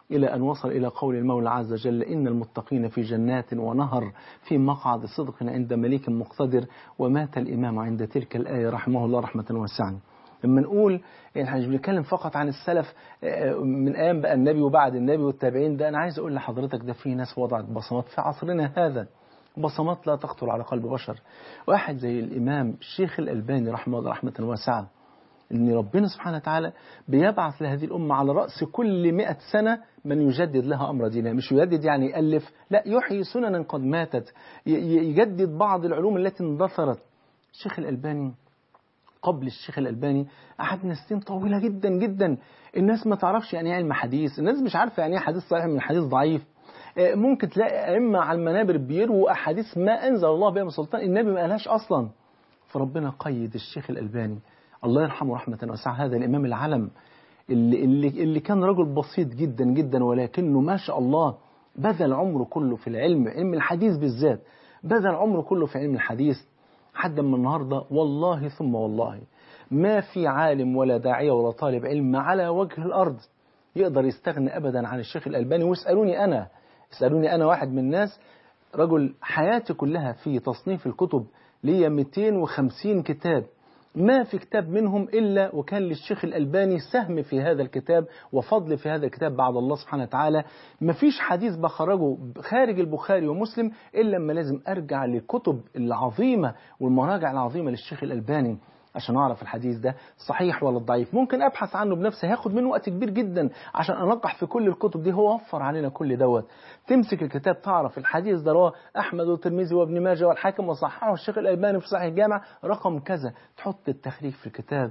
Speaker 2: إلى أن وصل إلى قول المولى عز وجل إن المتقين في جنات ونهر في مقعد صدق عند مليك مقتدر ومات الإمام عند تلك الآية رحمه الله رحمة واسعة لما نقول يعني احنا مش بنتكلم فقط عن السلف من ايام بقى النبي وبعد النبي والتابعين ده انا عايز اقول لحضرتك ده في ناس وضعت بصمات في عصرنا هذا بصمات لا تخطر على قلب بشر واحد زي الامام الشيخ الالباني رحمه الله رحمه واسعه ان ربنا سبحانه وتعالى بيبعث لهذه الامه على راس كل مئة سنه من يجدد لها امر دينها مش يجدد يعني يالف لا يحيي سننا قد ماتت يجدد بعض العلوم التي اندثرت الشيخ الالباني قبل الشيخ الألباني قعدنا سنين طويلة جدا جدا الناس ما تعرفش يعني ايه علم حديث الناس مش عارفة يعني ايه حديث صحيح من حديث ضعيف ممكن تلاقي أئمة على المنابر بيروا أحاديث ما أنزل الله بها من سلطان النبي ما قالهاش أصلا فربنا قيد الشيخ الألباني الله يرحمه رحمة واسعة هذا الإمام العلم اللي, اللي, اللي كان رجل بسيط جدا جدا ولكنه ما شاء الله بذل عمره كله في العلم علم الحديث بالذات بذل عمره كله في علم الحديث حد من النهاردة والله ثم والله ما في عالم ولا داعية ولا طالب علم على وجه الأرض يقدر يستغني أبدا عن الشيخ الألباني واسألوني أنا اسألوني أنا واحد من الناس رجل حياتي كلها في تصنيف الكتب ليا 250 كتاب ما في كتاب منهم إلا وكان للشيخ الألباني سهم في هذا الكتاب وفضل في هذا الكتاب بعد الله سبحانه وتعالى ما فيش حديث بخرجه خارج البخاري ومسلم إلا لما لازم أرجع للكتب العظيمة والمراجع العظيمة للشيخ الألباني عشان أعرف الحديث ده صحيح ولا ضعيف ممكن أبحث عنه بنفسي هياخد منه وقت كبير جدا عشان أنقح في كل الكتب دي هو وفر علينا كل دوت تمسك الكتاب تعرف الحديث ده رواه أحمد والترمذي وابن ماجه والحاكم وصححه الشيخ الألباني في صحيح الجامع رقم كذا تحط التخريج في الكتاب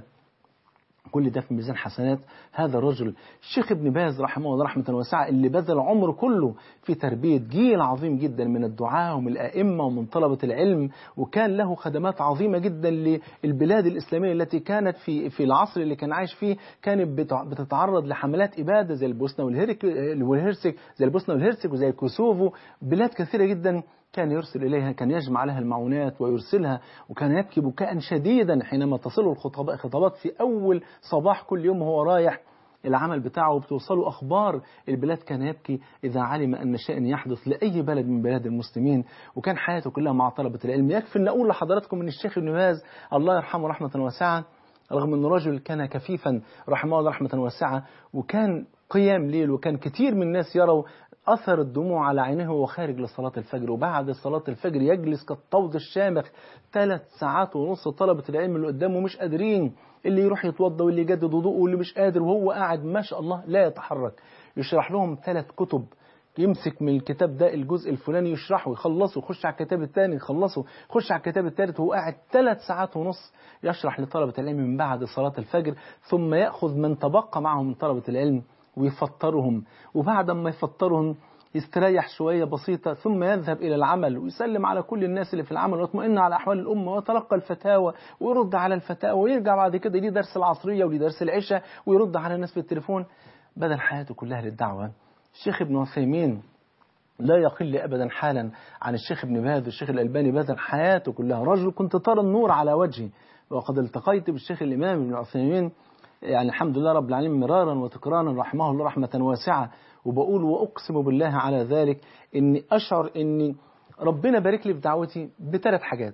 Speaker 2: كل ده في ميزان حسنات هذا الرجل الشيخ ابن باز رحمه الله رحمة واسعة اللي بذل عمره كله في تربية جيل عظيم جدا من الدعاة ومن الأئمة ومن طلبة العلم وكان له خدمات عظيمة جدا للبلاد الإسلامية التي كانت في في العصر اللي كان عايش فيه كانت بتتعرض لحملات إبادة زي البوسنة والهرسك زي البوسنة والهرسك وزي الكوسوفو بلاد كثيرة جدا كان يرسل إليها كان يجمع لها المعونات ويرسلها وكان يبكي بكاء شديدا حينما تصله الخطابات في أول صباح كل يوم وهو رايح العمل بتاعه وبتوصله أخبار البلاد كان يبكي إذا علم أن شيء يحدث لأي بلد من بلاد المسلمين وكان حياته كلها مع طلبة العلم يكفي أن أقول لحضراتكم أن الشيخ ابن باز الله يرحمه رحمة واسعة رغم أنه رجل كان كفيفا رحمه الله رحمة واسعة وكان قيام ليل وكان كتير من الناس يروا أثر الدموع على عينه وهو خارج لصلاة الفجر وبعد صلاة الفجر يجلس كالطود الشامخ ثلاث ساعات ونص طلبة العلم اللي قدامه مش قادرين اللي يروح يتوضى واللي يجدد وضوءه واللي مش قادر وهو قاعد ما شاء الله لا يتحرك يشرح لهم ثلاث كتب يمسك من الكتاب ده الجزء الفلاني يشرحه يخلصه يخش على الكتاب الثاني يخلصه يخش على الكتاب الثالث وهو قاعد ثلاث ساعات ونص يشرح لطلبة العلم من بعد صلاة الفجر ثم يأخذ من تبقى معه من طلبة العلم ويفطرهم وبعد ما يفطرهم يستريح شوية بسيطة ثم يذهب إلى العمل ويسلم على كل الناس اللي في العمل ويطمئن على أحوال الأمة ويتلقى الفتاوى ويرد على الفتاوى ويرجع بعد كده ليه درس العصرية وليه درس العشاء ويرد على الناس في التليفون بدل حياته كلها للدعوة الشيخ ابن عثيمين لا يقل أبدا حالا عن الشيخ ابن باز والشيخ الألباني بذل حياته كلها رجل كنت ترى النور على وجهي وقد التقيت بالشيخ الإمام ابن عثيمين يعني الحمد لله رب العالمين مرارا وتكرارا رحمه الله رحمة واسعة وبقول وأقسم بالله على ذلك إني أشعر إني ربنا بارك لي في دعوتي بثلاث حاجات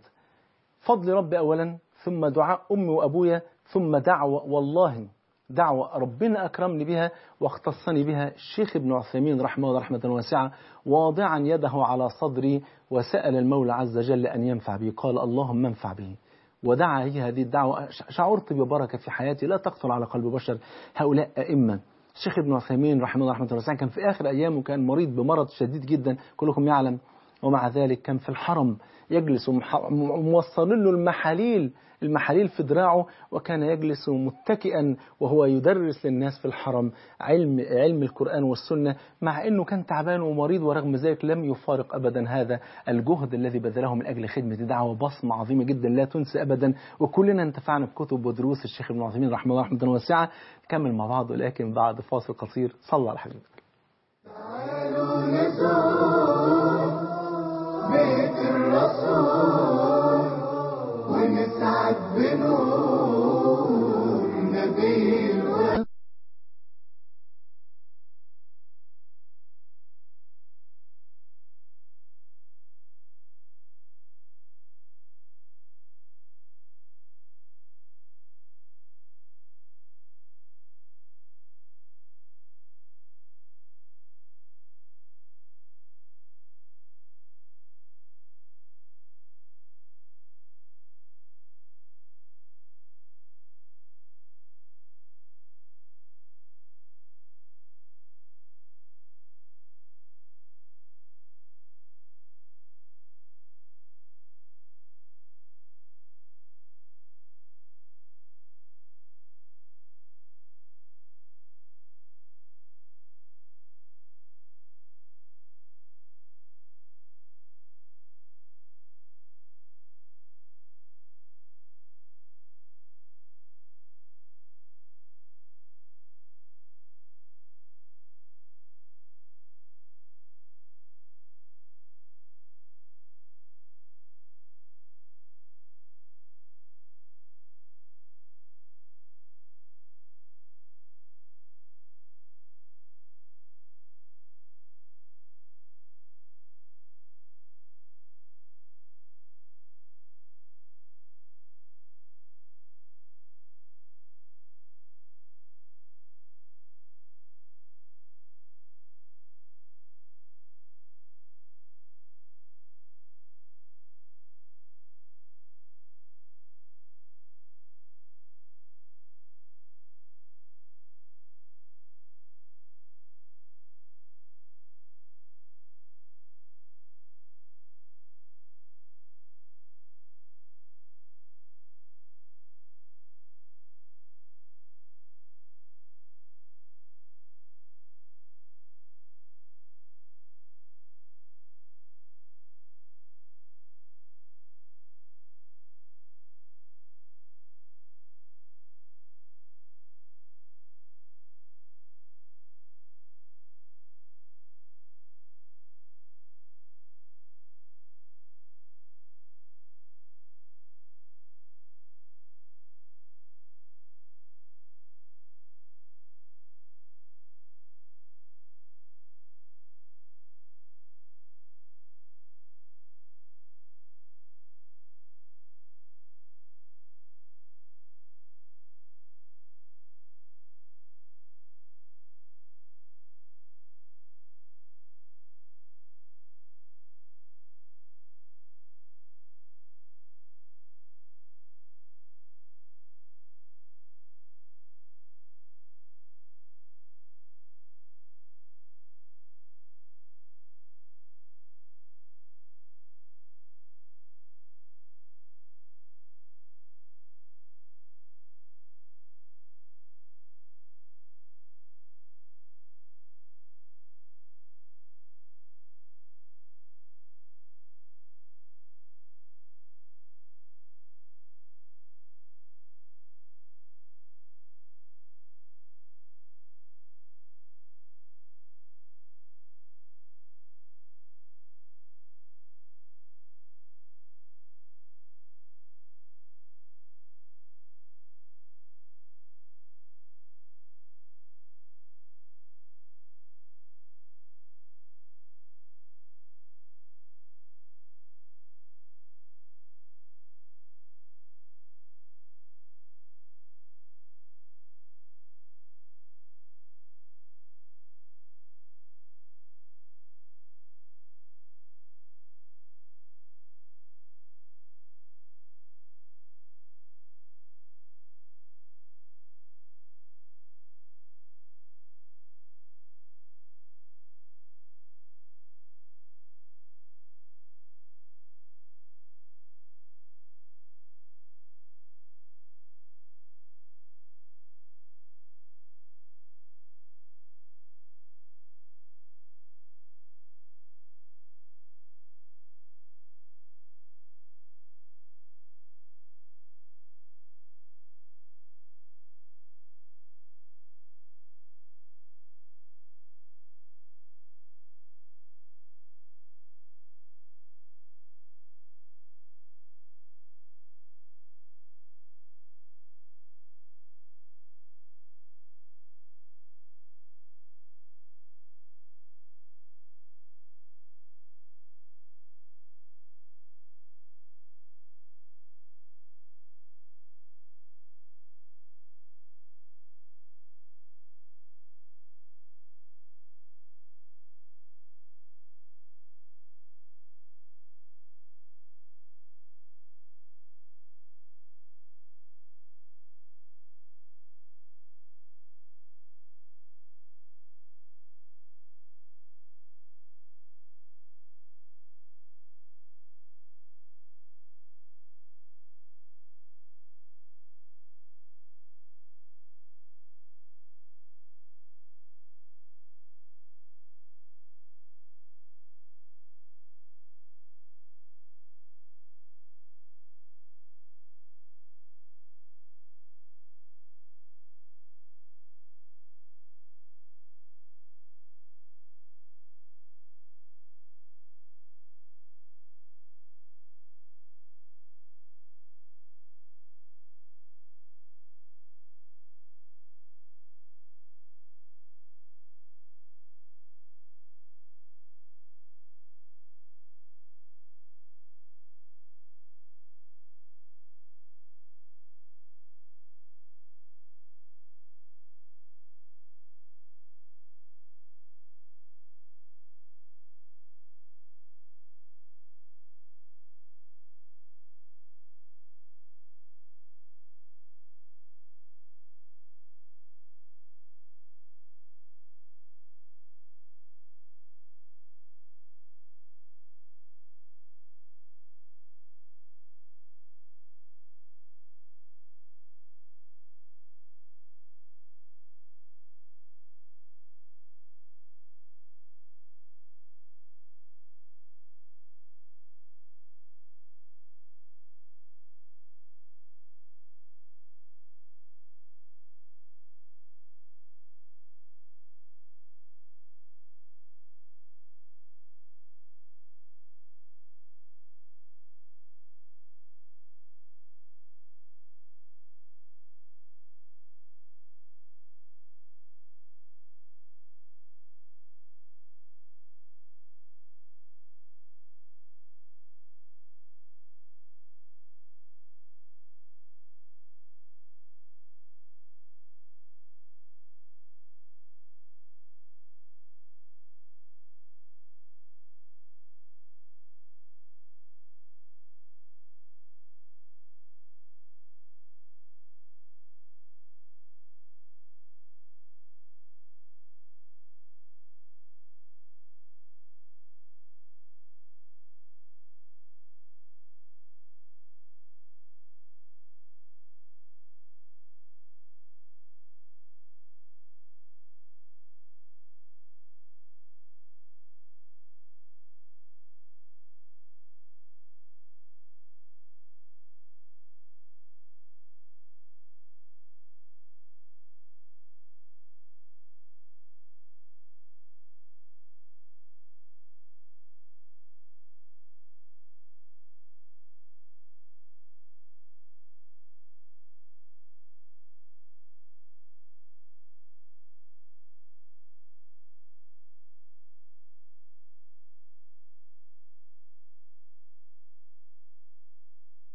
Speaker 2: فضل ربي أولا ثم دعاء أمي وأبويا ثم دعوة والله دعوة ربنا أكرمني بها واختصني بها الشيخ ابن عثيمين رحمه الله رحمة واسعة واضعا يده على صدري وسأل المولى عز وجل أن ينفع بي قال اللهم انفع به ودعا هي هذه الدعوة شعرت ببركة في حياتي لا تخطر على قلب بشر هؤلاء أئمة الشيخ ابن عثيمين رحمه الله رحمه الله كان في آخر أيامه كان مريض بمرض شديد جدا كلكم يعلم ومع ذلك كان في الحرم يجلس موصل له المحاليل المحاليل في دراعه وكان يجلس متكئا وهو يدرس للناس في الحرم علم علم القرآن والسنة مع أنه كان تعبان ومريض ورغم ذلك لم يفارق أبدا هذا الجهد الذي بذله من أجل خدمة دعوة بصمة عظيمة جدا لا تنسى أبدا وكلنا انتفعنا بكتب ودروس الشيخ ابن عثيمين رحمه الله رحمة واسعة نكمل مع بعض ولكن بعد فاصل قصير صلى على حبيبك
Speaker 1: تعالوا نزور بيت الرسول ونسعد بنور نبي الوحي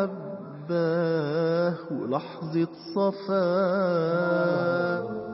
Speaker 1: محبة ولحظة صفاء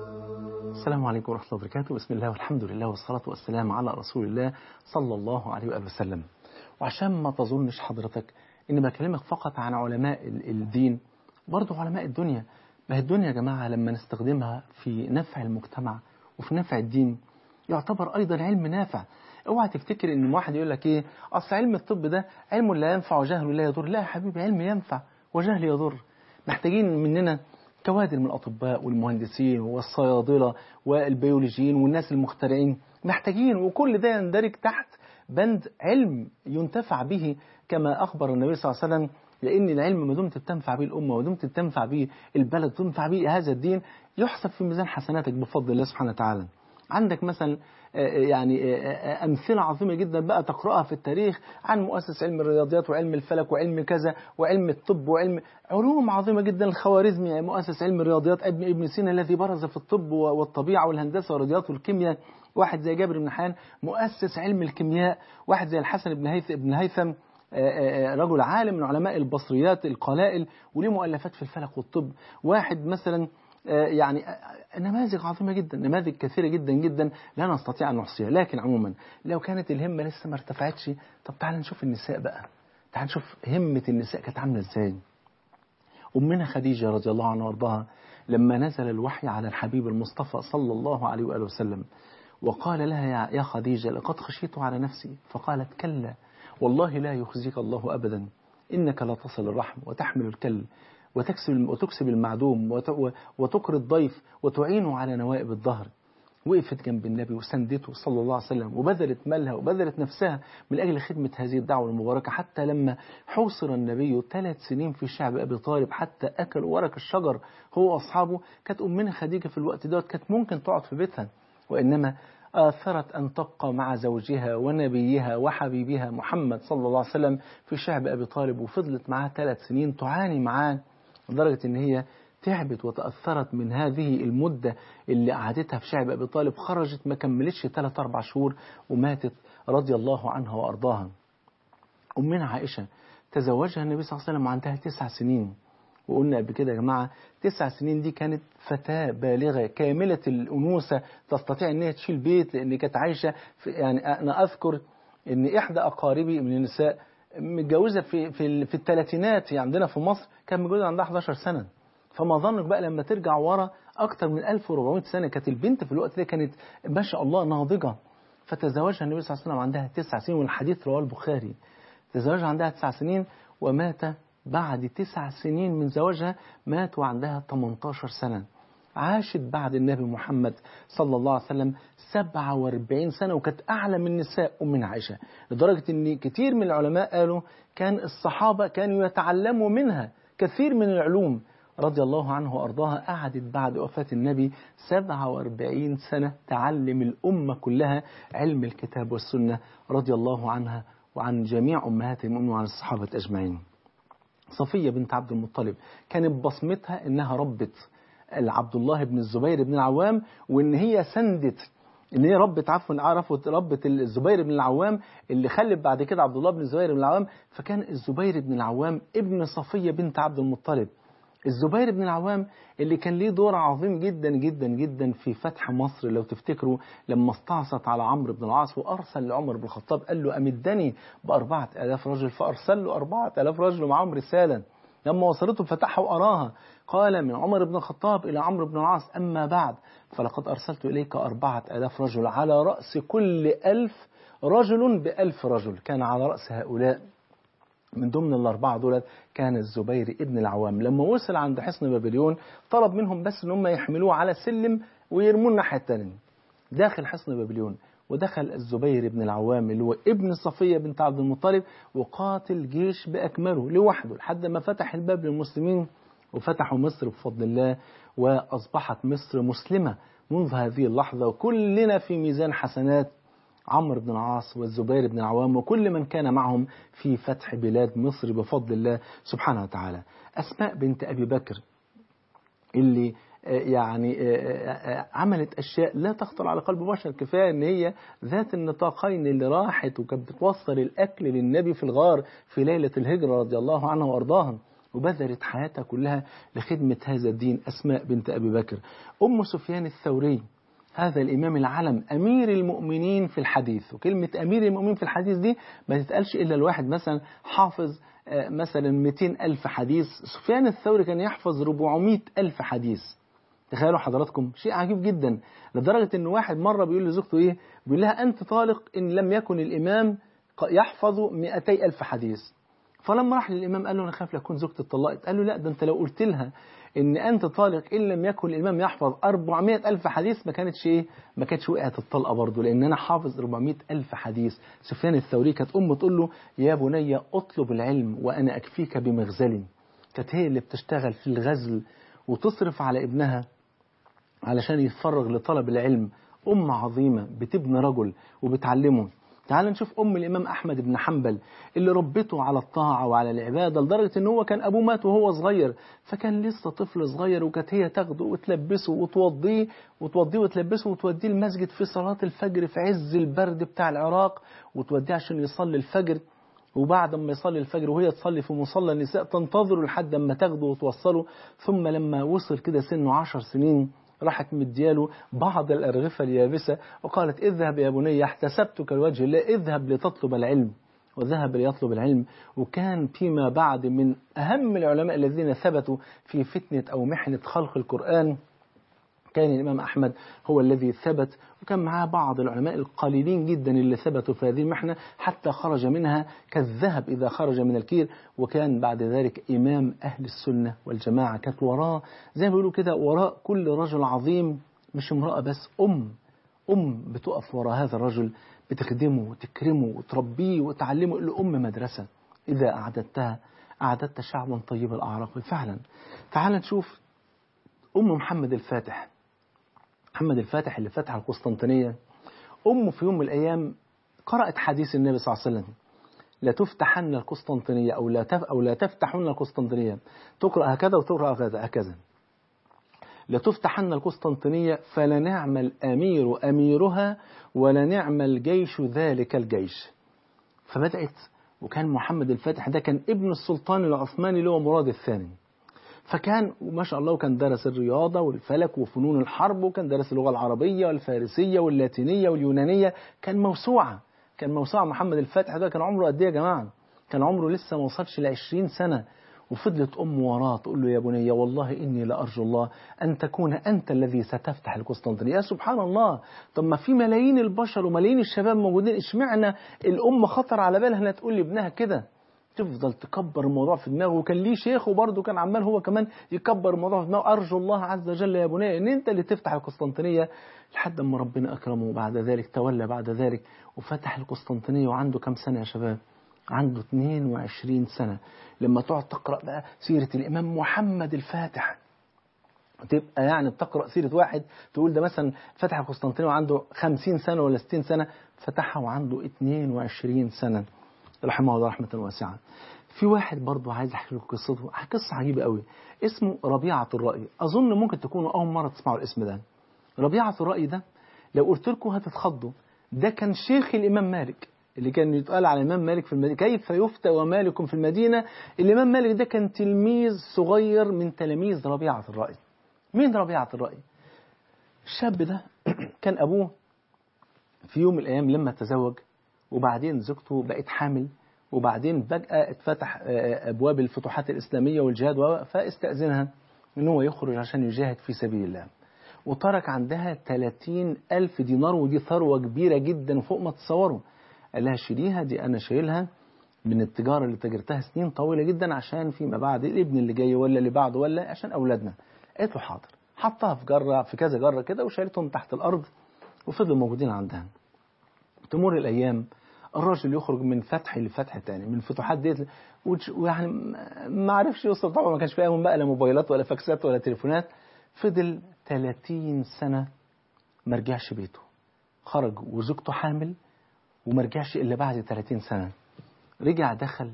Speaker 2: السلام عليكم ورحمة الله وبركاته بسم الله والحمد لله والصلاة والسلام على رسول الله صلى الله عليه وآله وسلم وعشان ما تظنش حضرتك إن بكلمك فقط عن علماء ال- الدين برضو علماء الدنيا ما هي الدنيا يا جماعة لما نستخدمها في نفع المجتمع وفي نفع الدين يعتبر أيضا علم نافع اوعى تفتكر ان واحد يقول لك ايه اصل علم الطب ده علم لا ينفع وجهل لا يضر لا يا حبيبي علم ينفع وجهل يضر محتاجين مننا كوادر من الأطباء والمهندسين والصيادلة والبيولوجيين والناس المخترعين محتاجين وكل ده يندرج تحت بند علم ينتفع به كما أخبر النبي صلى الله عليه وسلم لأن العلم ما دمت بتنفع به الأمة ودمت بتنفع به البلد تنفع به هذا الدين يحسب في ميزان حسناتك بفضل الله سبحانه وتعالى عندك مثلا آه، يعني آه، آه، أمثلة عظيمة جدا بقى تقرأها في التاريخ عن مؤسس علم الرياضيات وعلم الفلك وعلم كذا وعلم الطب وعلم علوم عظيمة جدا الخوارزمي مؤسس علم الرياضيات ابن ابن سينا الذي برز في الطب والطبيعة والهندسة والرياضيات والكيمياء واحد زي جابر بن حيان مؤسس علم الكيمياء واحد زي الحسن بن هيثم بن هيثم آه، آه، رجل عالم من علماء البصريات القلائل وليه مؤلفات في الفلك والطب واحد مثلا آه، يعني آه، نماذج عظيمة جدا نماذج كثيرة جدا جدا لا نستطيع أن نحصيها لكن عموما لو كانت الهمة لسه ما ارتفعتش طب تعال نشوف النساء بقى تعال نشوف همة النساء كانت عاملة ازاي أمنا خديجة رضي الله عنها وارضاها لما نزل الوحي على الحبيب المصطفى صلى الله عليه وآله وسلم وقال لها يا- يا خديجة لقد خشيت على نفسي فقالت كلا والله لا يخزيك الله أبدا إنك لا تصل الرحم وتحمل الكل وتكسب, وتكسب المعدوم وت- وتقري الضيف وتعينه على نوائب الظهر وقفت جنب النبي وسندته صلى الله عليه وسلم وبذلت مالها وبذلت نفسها من أجل خدمة هذه الدعوة المباركة حتى لما حوصر النبي ثلاث سنين في شعب أبي طالب حتى أكل ورق الشجر هو وأصحابه كانت أمنا خديجة في الوقت دوت كانت ممكن تقعد في بيتها وإنما آثرت أن تبقى مع زوجها ونبيها وحبيبها محمد صلى الله عليه وسلم في شعب أبي طالب وفضلت معاه ثلاث سنين تعاني معاه لدرجة إن هي تعبت وتأثرت من هذه المدة اللي قعدتها في شعب أبي طالب خرجت ما كملتش ثلاث أربع شهور وماتت رضي الله عنها وأرضاها أمنا عائشة تزوجها النبي صلى الله عليه وسلم وعندها تسع سنين وقلنا قبل كده يا جماعة تسع سنين دي كانت فتاة بالغة كاملة الأنوثة تستطيع أن هي تشيل بيت لأن كانت عايشة في يعني أنا أذكر أن إحدى أقاربي من النساء متجوزة في في ال- في الثلاثينات يعني عندنا في مصر كان متجوزة عندها 11 سنة فما ظنك بقى لما ترجع ورا أكتر من 1400 سنة كانت البنت في الوقت ده كانت ما شاء الله ناضجة فتزوجها النبي صلى الله عليه وسلم عندها تسع سنين والحديث رواه البخاري تزوجها عندها تسع سنين ومات بعد تسع سنين من زواجها مات وعندها 18 سنة عاشت بعد النبي محمد صلى الله عليه وسلم 47 سنة وكانت أعلى من نساء أم عائشة لدرجة أن كتير من العلماء قالوا كان الصحابة كانوا يتعلموا منها كثير من العلوم رضي الله عنه وأرضاها قعدت بعد وفاة النبي 47 سنة تعلم الأمة كلها علم الكتاب والسنة رضي الله عنها وعن جميع أمهات المؤمنين وعن الصحابة أجمعين صفية بنت عبد المطلب كانت بصمتها إنها ربت عبد الله بن الزبير بن العوام وإن هي سندت ان هي ربت عفوا عرفت ربت الزبير بن العوام اللي خلف بعد كده عبد الله بن الزبير بن العوام فكان الزبير بن العوام ابن صفية بنت عبد المطلب الزبير بن العوام اللي كان ليه دور عظيم جدا جدا جدا في فتح مصر لو تفتكروا لما استعصت على عمرو بن العاص وأرسل لعمر بن الخطاب قال له أمدني بأربعة آلاف رجل فأرسل له أربعة آلاف رجل معهم رسالة لما وصلته فتحها وأراها قال من عمر بن الخطاب إلى عمرو بن العاص أما بعد فلقد أرسلت إليك أربعة آلاف رجل على رأس كل ألف رجل بألف رجل كان على رأس هؤلاء من ضمن الأربعة دولت كان الزبير ابن العوام لما وصل عند حصن بابليون طلب منهم بس ان هم يحملوه على سلم ويرموه الناحية التانية داخل حصن بابليون ودخل الزبير بن العوام اللي هو ابن صفية بنت عبد المطلب وقاتل جيش بأكمله لوحده لحد ما فتح الباب للمسلمين وفتحوا مصر بفضل الله وأصبحت مصر مسلمة منذ هذه اللحظة وكلنا في ميزان حسنات عمرو بن العاص والزبير بن العوام وكل من كان معهم في فتح بلاد مصر بفضل الله سبحانه وتعالى أسماء بنت أبي بكر اللي يعني عملت أشياء لا تخطر على قلب بشر كفاية أن هي ذات النطاقين اللي راحت وكانت بتوصل الأكل للنبي في الغار في ليلة الهجرة رضي الله عنها وأرضاها وبذلت حياتها كلها لخدمة هذا الدين أسماء بنت أبي بكر أم سفيان الثوري هذا الإمام العلم أمير المؤمنين في الحديث وكلمة أمير المؤمنين في الحديث دي ما تتقالش إلا الواحد مثلا حافظ مثلا 200 ألف حديث سفيان الثوري كان يحفظ 400 ألف حديث تخيلوا حضراتكم شيء عجيب جدا لدرجة ان واحد مرة بيقول لزوجته ايه بيقول لها انت طالق ان لم يكن الامام يحفظ 200 الف حديث فلما راح للامام قال له انا خايف لكون زوجتي اتطلقت قال له لا ده انت لو قلت لها ان انت طالق ان لم يكن الامام يحفظ 400 الف حديث ما كانتش ايه ما كانتش وقعت الطلقه برضه لان انا حافظ 400 الف حديث سفيان الثوري كانت امه تقول له يا بني اطلب العلم وانا اكفيك بمغزل كانت هي اللي بتشتغل في الغزل وتصرف على ابنها علشان يتفرغ لطلب العلم أم عظيمة بتبني رجل وبتعلمه تعال نشوف أم الإمام أحمد بن حنبل اللي ربته على الطاعة وعلى العبادة لدرجة إن هو كان أبوه مات وهو صغير فكان لسه طفل صغير وكانت هي تاخده وتلبسه وتوضيه وتوضيه وتلبسه وتوديه المسجد في صلاة الفجر في عز البرد بتاع العراق وتوديه عشان يصلي الفجر وبعد ما يصلي الفجر وهي تصلي في مصلى النساء تنتظره لحد ما تاخده وتوصله ثم لما وصل كده سنه عشر سنين راحت مدياله بعض الأرغفة اليابسة وقالت اذهب يا بني احتسبتك الوجه الله اذهب لتطلب العلم وذهب ليطلب العلم وكان فيما بعد من أهم العلماء الذين ثبتوا في فتنة أو محنة خلق القرآن كان الإمام أحمد هو الذي ثبت وكان معاه بعض العلماء القليلين جدا اللي ثبتوا في هذه المحنة حتى خرج منها كالذهب إذا خرج من الكير وكان بعد ذلك إمام أهل السنة والجماعة كانت وراه زي ما بيقولوا كده وراء كل رجل عظيم مش امرأة بس أم أم بتقف وراء هذا الرجل بتخدمه وتكرمه وتربيه وتعلمه اللي أم مدرسة إذا أعددتها أعددت شعبا طيب الأعراق فعلا تعال نشوف أم محمد الفاتح محمد الفاتح اللي فتح القسطنطينية أمه في يوم من الأيام قرأت حديث النبي صلى الله عليه وسلم لا تفتحن القسطنطينية أو لا تف أو لا تفتحن القسطنطينية تقرأ هكذا وتقرأ هكذا هكذا لا تفتحن القسطنطينية فلنعم الأمير أميرها ولنعم الجيش ذلك الجيش فبدأت وكان محمد الفاتح ده كان ابن السلطان العثماني اللي هو مراد الثاني فكان ما شاء الله وكان درس الرياضة والفلك وفنون الحرب وكان درس اللغة العربية والفارسية واللاتينية واليونانية كان موسوعة كان موسوعة محمد الفاتح ده كان عمره قد ايه يا جماعة كان عمره لسه ما وصلش ل 20 سنة وفضلت أم وراه تقول له يا بني والله إني لأرجو الله أن تكون أنت الذي ستفتح القسطنطينية يا سبحان الله طب ما في ملايين البشر وملايين الشباب موجودين اشمعنى الأم خطر على بالها انها تقول لابنها كده تفضل تكبر الموضوع في دماغه وكان ليه شيخ وبرضه كان عمال هو كمان يكبر الموضوع في دماغه أرجو الله عز وجل يا بني إن أنت اللي تفتح القسطنطينية لحد ما ربنا أكرمه وبعد ذلك تولى بعد ذلك وفتح القسطنطينية وعنده كم سنة يا شباب عنده 22 سنة لما تقعد تقرأ بقى سيرة الإمام محمد الفاتح تبقى يعني بتقرأ سيرة واحد تقول ده مثلا فتح القسطنطينية وعنده 50 سنة ولا 60 سنة فتحها وعنده 22 سنة رحمه الله رحمة واسعة في واحد برضه عايز احكي لكم قصته قصة عجيبة قوي اسمه ربيعة الرأي أظن ممكن تكونوا أول مرة تسمعوا الاسم ده ربيعة الرأي ده لو قلت لكم هتتخضوا ده كان شيخ الإمام مالك اللي كان يتقال على الإمام مالك في المدينة كيف يفتى ومالك في المدينة الإمام مالك ده كان تلميذ صغير من تلاميذ ربيعة الرأي مين ربيعة الرأي الشاب ده كان أبوه في يوم من الأيام لما تزوج وبعدين زوجته بقت حامل وبعدين فجأة اتفتح أبواب الفتوحات الإسلامية والجهاد فاستأذنها إن هو يخرج عشان يجاهد في سبيل الله وترك عندها 30 ألف دينار ودي ثروة كبيرة جدا فوق ما تتصوروا قال لها شيليها دي أنا شايلها من التجارة اللي تاجرتها سنين طويلة جدا عشان فيما بعد الابن اللي جاي ولا اللي بعده ولا عشان أولادنا قالت له حاضر حطها في جرة في كذا جرة كده وشالتهم تحت الأرض وفضلوا موجودين عندها تمر الأيام الراجل يخرج من فتح لفتح تاني من فتوحات ديت ويعني ما عرفش يوصل طبعا ما كانش فيها بقى لا موبايلات ولا فاكسات ولا تليفونات فضل 30 سنة ما رجعش بيته خرج وزوجته حامل وما رجعش إلا بعد 30 سنة رجع دخل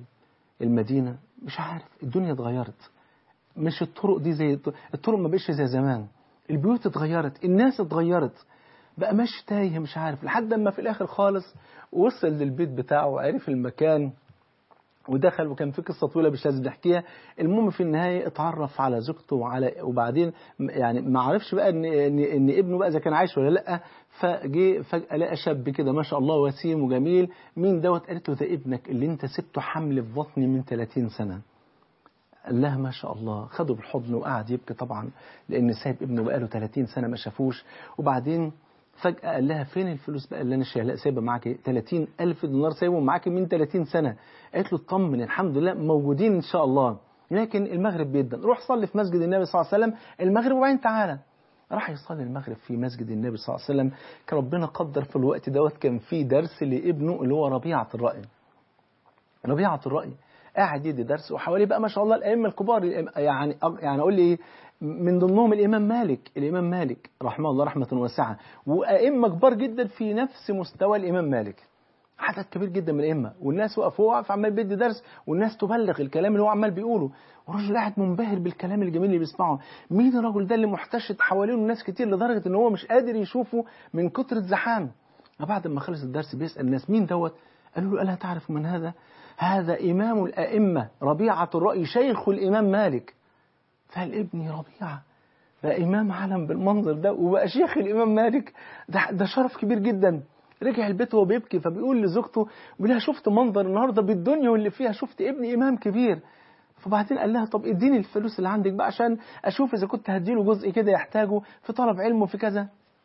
Speaker 2: المدينة مش عارف الدنيا اتغيرت مش الطرق دي زي الطرق ما بقتش زي زمان البيوت اتغيرت الناس اتغيرت بقى ماشي تايه مش عارف لحد اما في الاخر خالص وصل للبيت بتاعه وعرف المكان ودخل وكان في قصه طويله مش لازم نحكيها المهم في النهايه اتعرف على زوجته وعلى وبعدين يعني ما عرفش بقى ان ان, إن ابنه بقى اذا كان عايش ولا لا فجه فجاه لقى شاب كده ما شاء الله وسيم وجميل مين دوت قالت له ده ابنك اللي انت سبته حمل في بطني من 30 سنه قال لها ما شاء الله خده بالحضن وقعد يبكي طبعا لان سايب ابنه بقاله 30 سنه ما شافوش وبعدين فجأة قال لها فين الفلوس بقى اللي أنا شايلها سايبها معاكي 30 ألف دينار سايبهم معاكي من 30 سنة قالت له اطمن الحمد لله موجودين إن شاء الله لكن المغرب بيدا روح صلي في مسجد النبي صلى الله عليه وسلم المغرب وبعدين تعالى راح يصلي المغرب في مسجد النبي صلى الله عليه وسلم كان ربنا قدر في الوقت دوت كان في درس لابنه اللي هو ربيعة الرأي ربيعة الرأي قاعد يدي درس وحواليه بقى ما شاء الله الأئمة الكبار يعني يعني أقول لي إيه من ضمنهم الإمام مالك الإمام مالك رحمه الله رحمة واسعة وأئمة كبار جدا في نفس مستوى الإمام مالك عدد كبير جدا من الأئمة والناس واقفوا واقف عمال بيدي درس والناس تبلغ الكلام اللي هو عمال بيقوله والراجل قاعد منبهر بالكلام الجميل اللي بيسمعه مين الراجل ده اللي محتشد حوالينه ناس كتير لدرجة ان هو مش قادر يشوفه من كتر الزحام بعد ما خلص الدرس بيسأل الناس مين دوت قالوا له ألا تعرف من هذا هذا إمام الأئمة ربيعة الرأي شيخ الإمام مالك فقال ابني ربيعة بقى إمام علم بالمنظر ده وبقى شيخ الإمام مالك ده, ده شرف كبير جدا رجع البيت وهو بيبكي فبيقول لزوجته بيقول لها شفت منظر النهارده بالدنيا واللي فيها شفت ابني إمام كبير فبعدين قال لها طب اديني الفلوس اللي عندك بقى عشان أشوف إذا كنت هديله جزء كده يحتاجه في طلب علم وفي كذا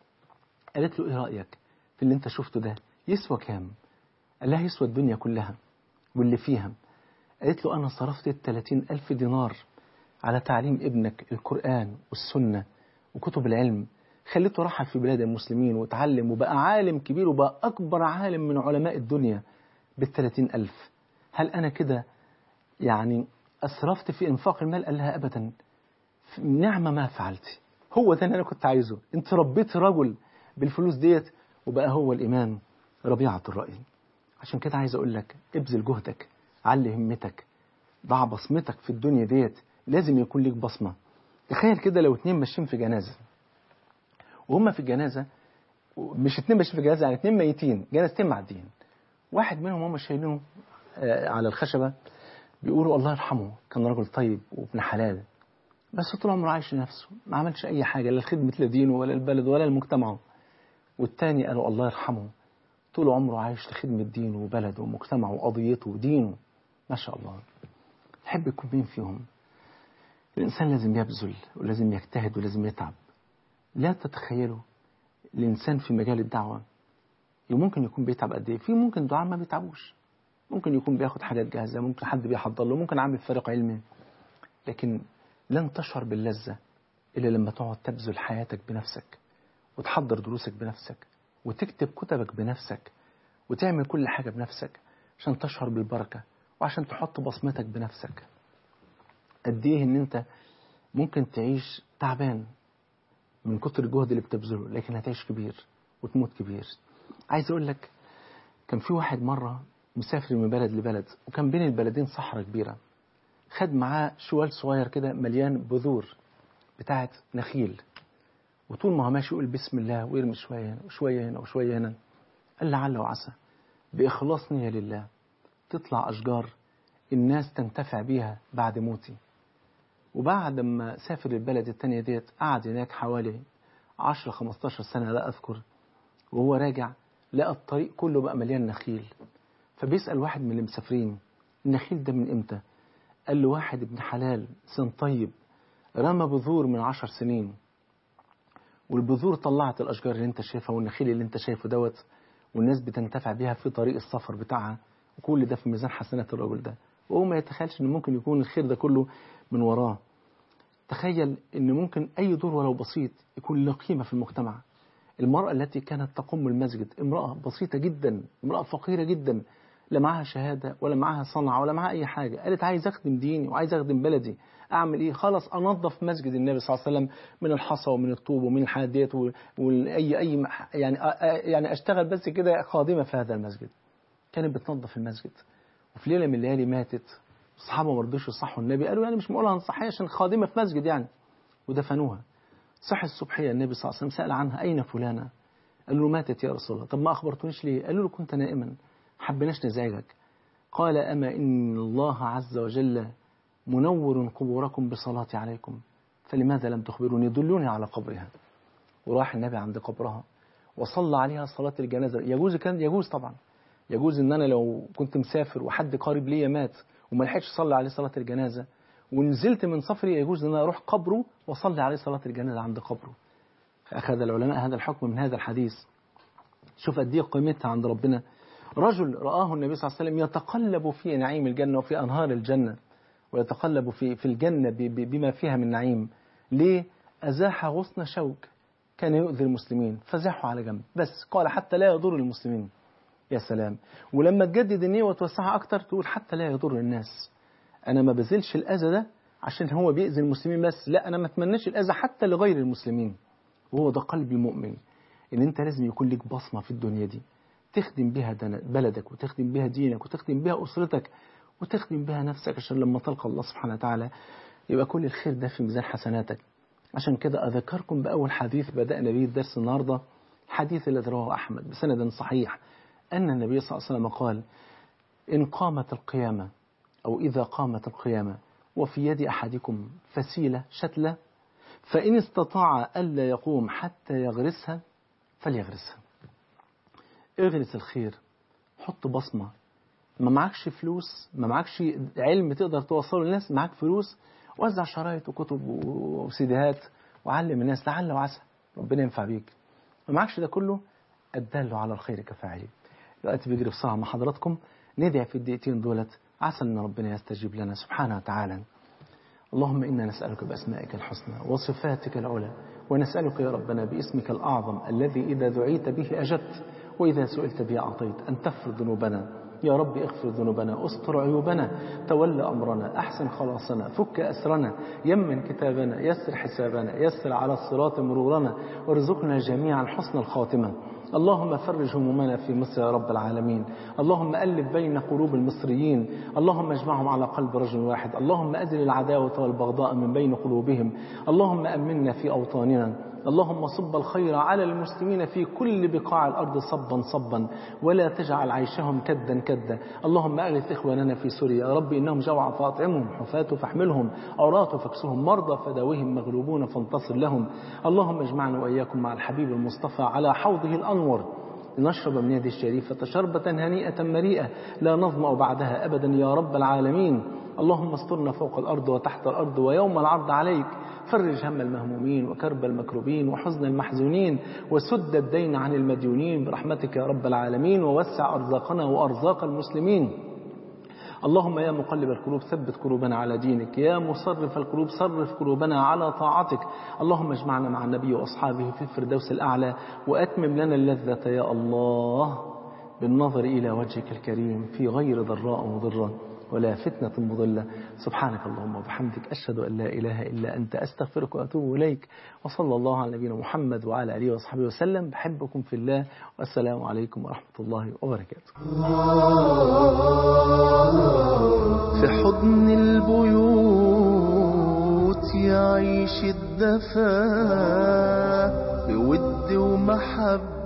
Speaker 2: قالت له إيه رأيك في اللي أنت شفته ده يسوى كام قال لها يسوى الدنيا كلها واللي فيها قالت له أنا صرفت 30 ألف دينار على تعليم ابنك القرآن والسنة وكتب العلم خليته رحل في بلاد المسلمين وتعلم وبقى عالم كبير وبقى أكبر عالم من علماء الدنيا بالثلاثين ألف هل أنا كده يعني أسرفت في إنفاق المال قال لها أبدا نعمة ما فعلت هو ده اللي أنا كنت عايزه أنت ربيت رجل بالفلوس ديت وبقى هو الإمام ربيعة الرأي عشان كده عايز أقول لك ابذل جهدك علي همتك ضع بصمتك في الدنيا ديت لازم يكون ليك بصمة تخيل كده لو اتنين ماشيين في جنازة وهم في الجنازة مش اتنين ماشيين في جنازة يعني اتنين ميتين جنازتين معديين واحد منهم هم شايلينه على الخشبة بيقولوا الله يرحمه كان رجل طيب وابن حلال بس طول عمره عايش لنفسه ما عملش أي حاجة لا لخدمة لا دينه ولا البلد ولا المجتمع والتاني قالوا الله يرحمه طول عمره عايش لخدمة دينه وبلده ومجتمعه وقضيته ودينه ما شاء الله تحب يكون مين فيهم الإنسان لازم يبذل ولازم يجتهد ولازم يتعب لا تتخيلوا الإنسان في مجال الدعوة ممكن يكون بيتعب قد إيه في ممكن دعاء ما بيتعبوش ممكن يكون بياخد حاجات جاهزة ممكن حد بيحضر له ممكن عامل فريق علمي لكن لن تشعر باللذة إلا لما تقعد تبذل حياتك بنفسك وتحضر دروسك بنفسك وتكتب كتبك بنفسك وتعمل كل حاجة بنفسك عشان تشعر بالبركة وعشان تحط بصمتك بنفسك قد ايه ان انت ممكن تعيش تعبان من كتر الجهد اللي بتبذله لكن هتعيش كبير وتموت كبير عايز اقول لك كان في واحد مرة مسافر من بلد لبلد وكان بين البلدين صحراء كبيرة خد معاه شوال صغير كده مليان بذور بتاعت نخيل وطول ما هو ماشي يقول بسم الله ويرمي شوية هنا وشوية هنا وشوية هنا قال لعل وعسى بإخلاص نية لله تطلع أشجار الناس تنتفع بيها بعد موتي وبعد ما سافر البلد التانية ديت قعد هناك حوالي 10 15 سنة لا أذكر وهو راجع لقى الطريق كله بقى مليان نخيل فبيسأل واحد من المسافرين النخيل ده من إمتى؟ قال له واحد ابن حلال سن طيب رمى بذور من عشر سنين والبذور طلعت الأشجار اللي انت شايفها والنخيل اللي انت شايفه دوت والناس بتنتفع بيها في طريق السفر بتاعها وكل ده في ميزان حسنات الرجل ده وهو ما يتخيلش ان ممكن يكون الخير ده كله من وراه تخيل ان ممكن اي دور ولو بسيط يكون له قيمه في المجتمع المراه التي كانت تقوم المسجد امراه بسيطه جدا امراه فقيره جدا لا معاها شهاده ولا معاها صنعه ولا معاها اي حاجه قالت عايز اخدم ديني وعايز اخدم بلدي اعمل ايه خلاص انظف مسجد النبي صلى الله عليه وسلم من الحصى ومن الطوب ومن الحاجات ديت واي اي يعني يعني اشتغل بس كده خادمه في هذا المسجد كانت بتنظف المسجد وفي ليله من الليالي ماتت الصحابه ما رضوش يصحوا النبي قالوا يعني مش معقول هنصحيها عشان خادمه في مسجد يعني ودفنوها صح الصبحية النبي صلى الله عليه وسلم سأل عنها أين فلانة قال له ماتت يا رسول الله طب ما أخبرتنيش ليه قالوا له كنت نائما حبناش نزعجك قال أما إن الله عز وجل منور قبوركم بصلاتي عليكم فلماذا لم تخبروني دلوني على قبرها وراح النبي عند قبرها وصلى عليها صلاة الجنازة يجوز كان يجوز طبعا يجوز ان انا لو كنت مسافر وحد قريب ليا مات وما لحقتش اصلي عليه صلاة الجنازة ونزلت من سفري يجوز ان انا اروح قبره واصلي عليه صلاة الجنازة عند قبره اخذ العلماء هذا الحكم من هذا الحديث شوف قد ايه قيمتها عند ربنا رجل رآه النبي صلى الله عليه وسلم يتقلب في نعيم الجنة وفي أنهار الجنة ويتقلب في في الجنة بما فيها من نعيم ليه أزاح غصن شوك كان يؤذي المسلمين فزاحوا على جنب بس قال حتى لا يضر المسلمين يا سلام ولما تجدد النية وتوسعها أكتر تقول حتى لا يضر الناس أنا ما بذلش الأذى ده عشان هو بيأذي المسلمين بس لا أنا ما أتمناش الأذى حتى لغير المسلمين وهو ده قلب المؤمن إن أنت لازم يكون لك بصمة في الدنيا دي تخدم بها بلدك وتخدم بها دينك وتخدم بها أسرتك وتخدم بها نفسك عشان لما تلقى الله سبحانه وتعالى يبقى كل الخير ده في ميزان حسناتك عشان كده أذكركم بأول حديث بدأنا به الدرس النهاردة الحديث الذي رواه أحمد بسند صحيح أن النبي صلى الله عليه وسلم قال إن قامت القيامة أو إذا قامت القيامة وفي يد أحدكم فسيلة شتلة فإن استطاع ألا يقوم حتى يغرسها فليغرسها اغرس الخير حط بصمة ما معكش فلوس ما معكش علم تقدر توصله للناس معاك فلوس وزع شرايط وكتب وسيديهات وعلم الناس لعل وعسى ربنا ينفع بيك ما معكش ده كله الدال على الخير كفاعله الوقت بيجري بسرعة مع حضراتكم ندعي في الدقيقتين دولت عسى ان ربنا يستجيب لنا سبحانه وتعالى اللهم إنا نسألك بأسمائك الحسنى وصفاتك العلى ونسألك يا ربنا باسمك الأعظم الذي إذا دعيت به أجبت وإذا سئلت به أعطيت أن تغفر ذنوبنا يا رب اغفر ذنوبنا استر عيوبنا تولى أمرنا أحسن خلاصنا فك أسرنا يمن كتابنا يسر حسابنا يسر على الصراط مرورنا وارزقنا جميعا حسن الخاتمة اللهم فرج همومنا في مصر يا رب العالمين اللهم ألف بين قلوب المصريين اللهم اجمعهم على قلب رجل واحد اللهم أزل العداوة والبغضاء من بين قلوبهم اللهم أمنا في أوطاننا اللهم صب الخير على المسلمين في كل بقاع الأرض صبا صبا ولا تجعل عيشهم كدا كدا اللهم أغث إخواننا في سوريا يا رب إنهم جوع فاطعمهم حفاة فاحملهم عراة فاكسهم مرضى فداوهم مغلوبون فانتصر لهم اللهم اجمعنا وإياكم مع الحبيب المصطفى على حوضه الأنور لنشرب من يده الشريفة شربة هنيئة مريئة لا نظمأ بعدها أبدا يا رب العالمين اللهم استرنا فوق الأرض وتحت الأرض ويوم العرض عليك فرج هم المهمومين وكرب المكروبين وحزن المحزونين وسد الدين عن المديونين برحمتك يا رب العالمين ووسع أرزاقنا وأرزاق المسلمين اللهم يا مقلب القلوب ثبت قلوبنا على دينك يا مصرف القلوب صرف قلوبنا على طاعتك اللهم اجمعنا مع النبي وأصحابه في الفردوس الأعلى وأتمم لنا اللذة يا الله بالنظر إلى وجهك الكريم في غير ضراء مضرة ولا فتنة مضلة سبحانك اللهم وبحمدك أشهد أن لا إله إلا أنت أستغفرك وأتوب إليك وصلى الله على نبينا محمد وعلى آله وصحبه وسلم بحبكم في الله والسلام عليكم ورحمة الله وبركاته
Speaker 1: في حضن البيوت يعيش الدفا بود ومحبة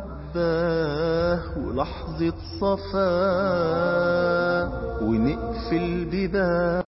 Speaker 1: ولحظة صفا ونقفل بباب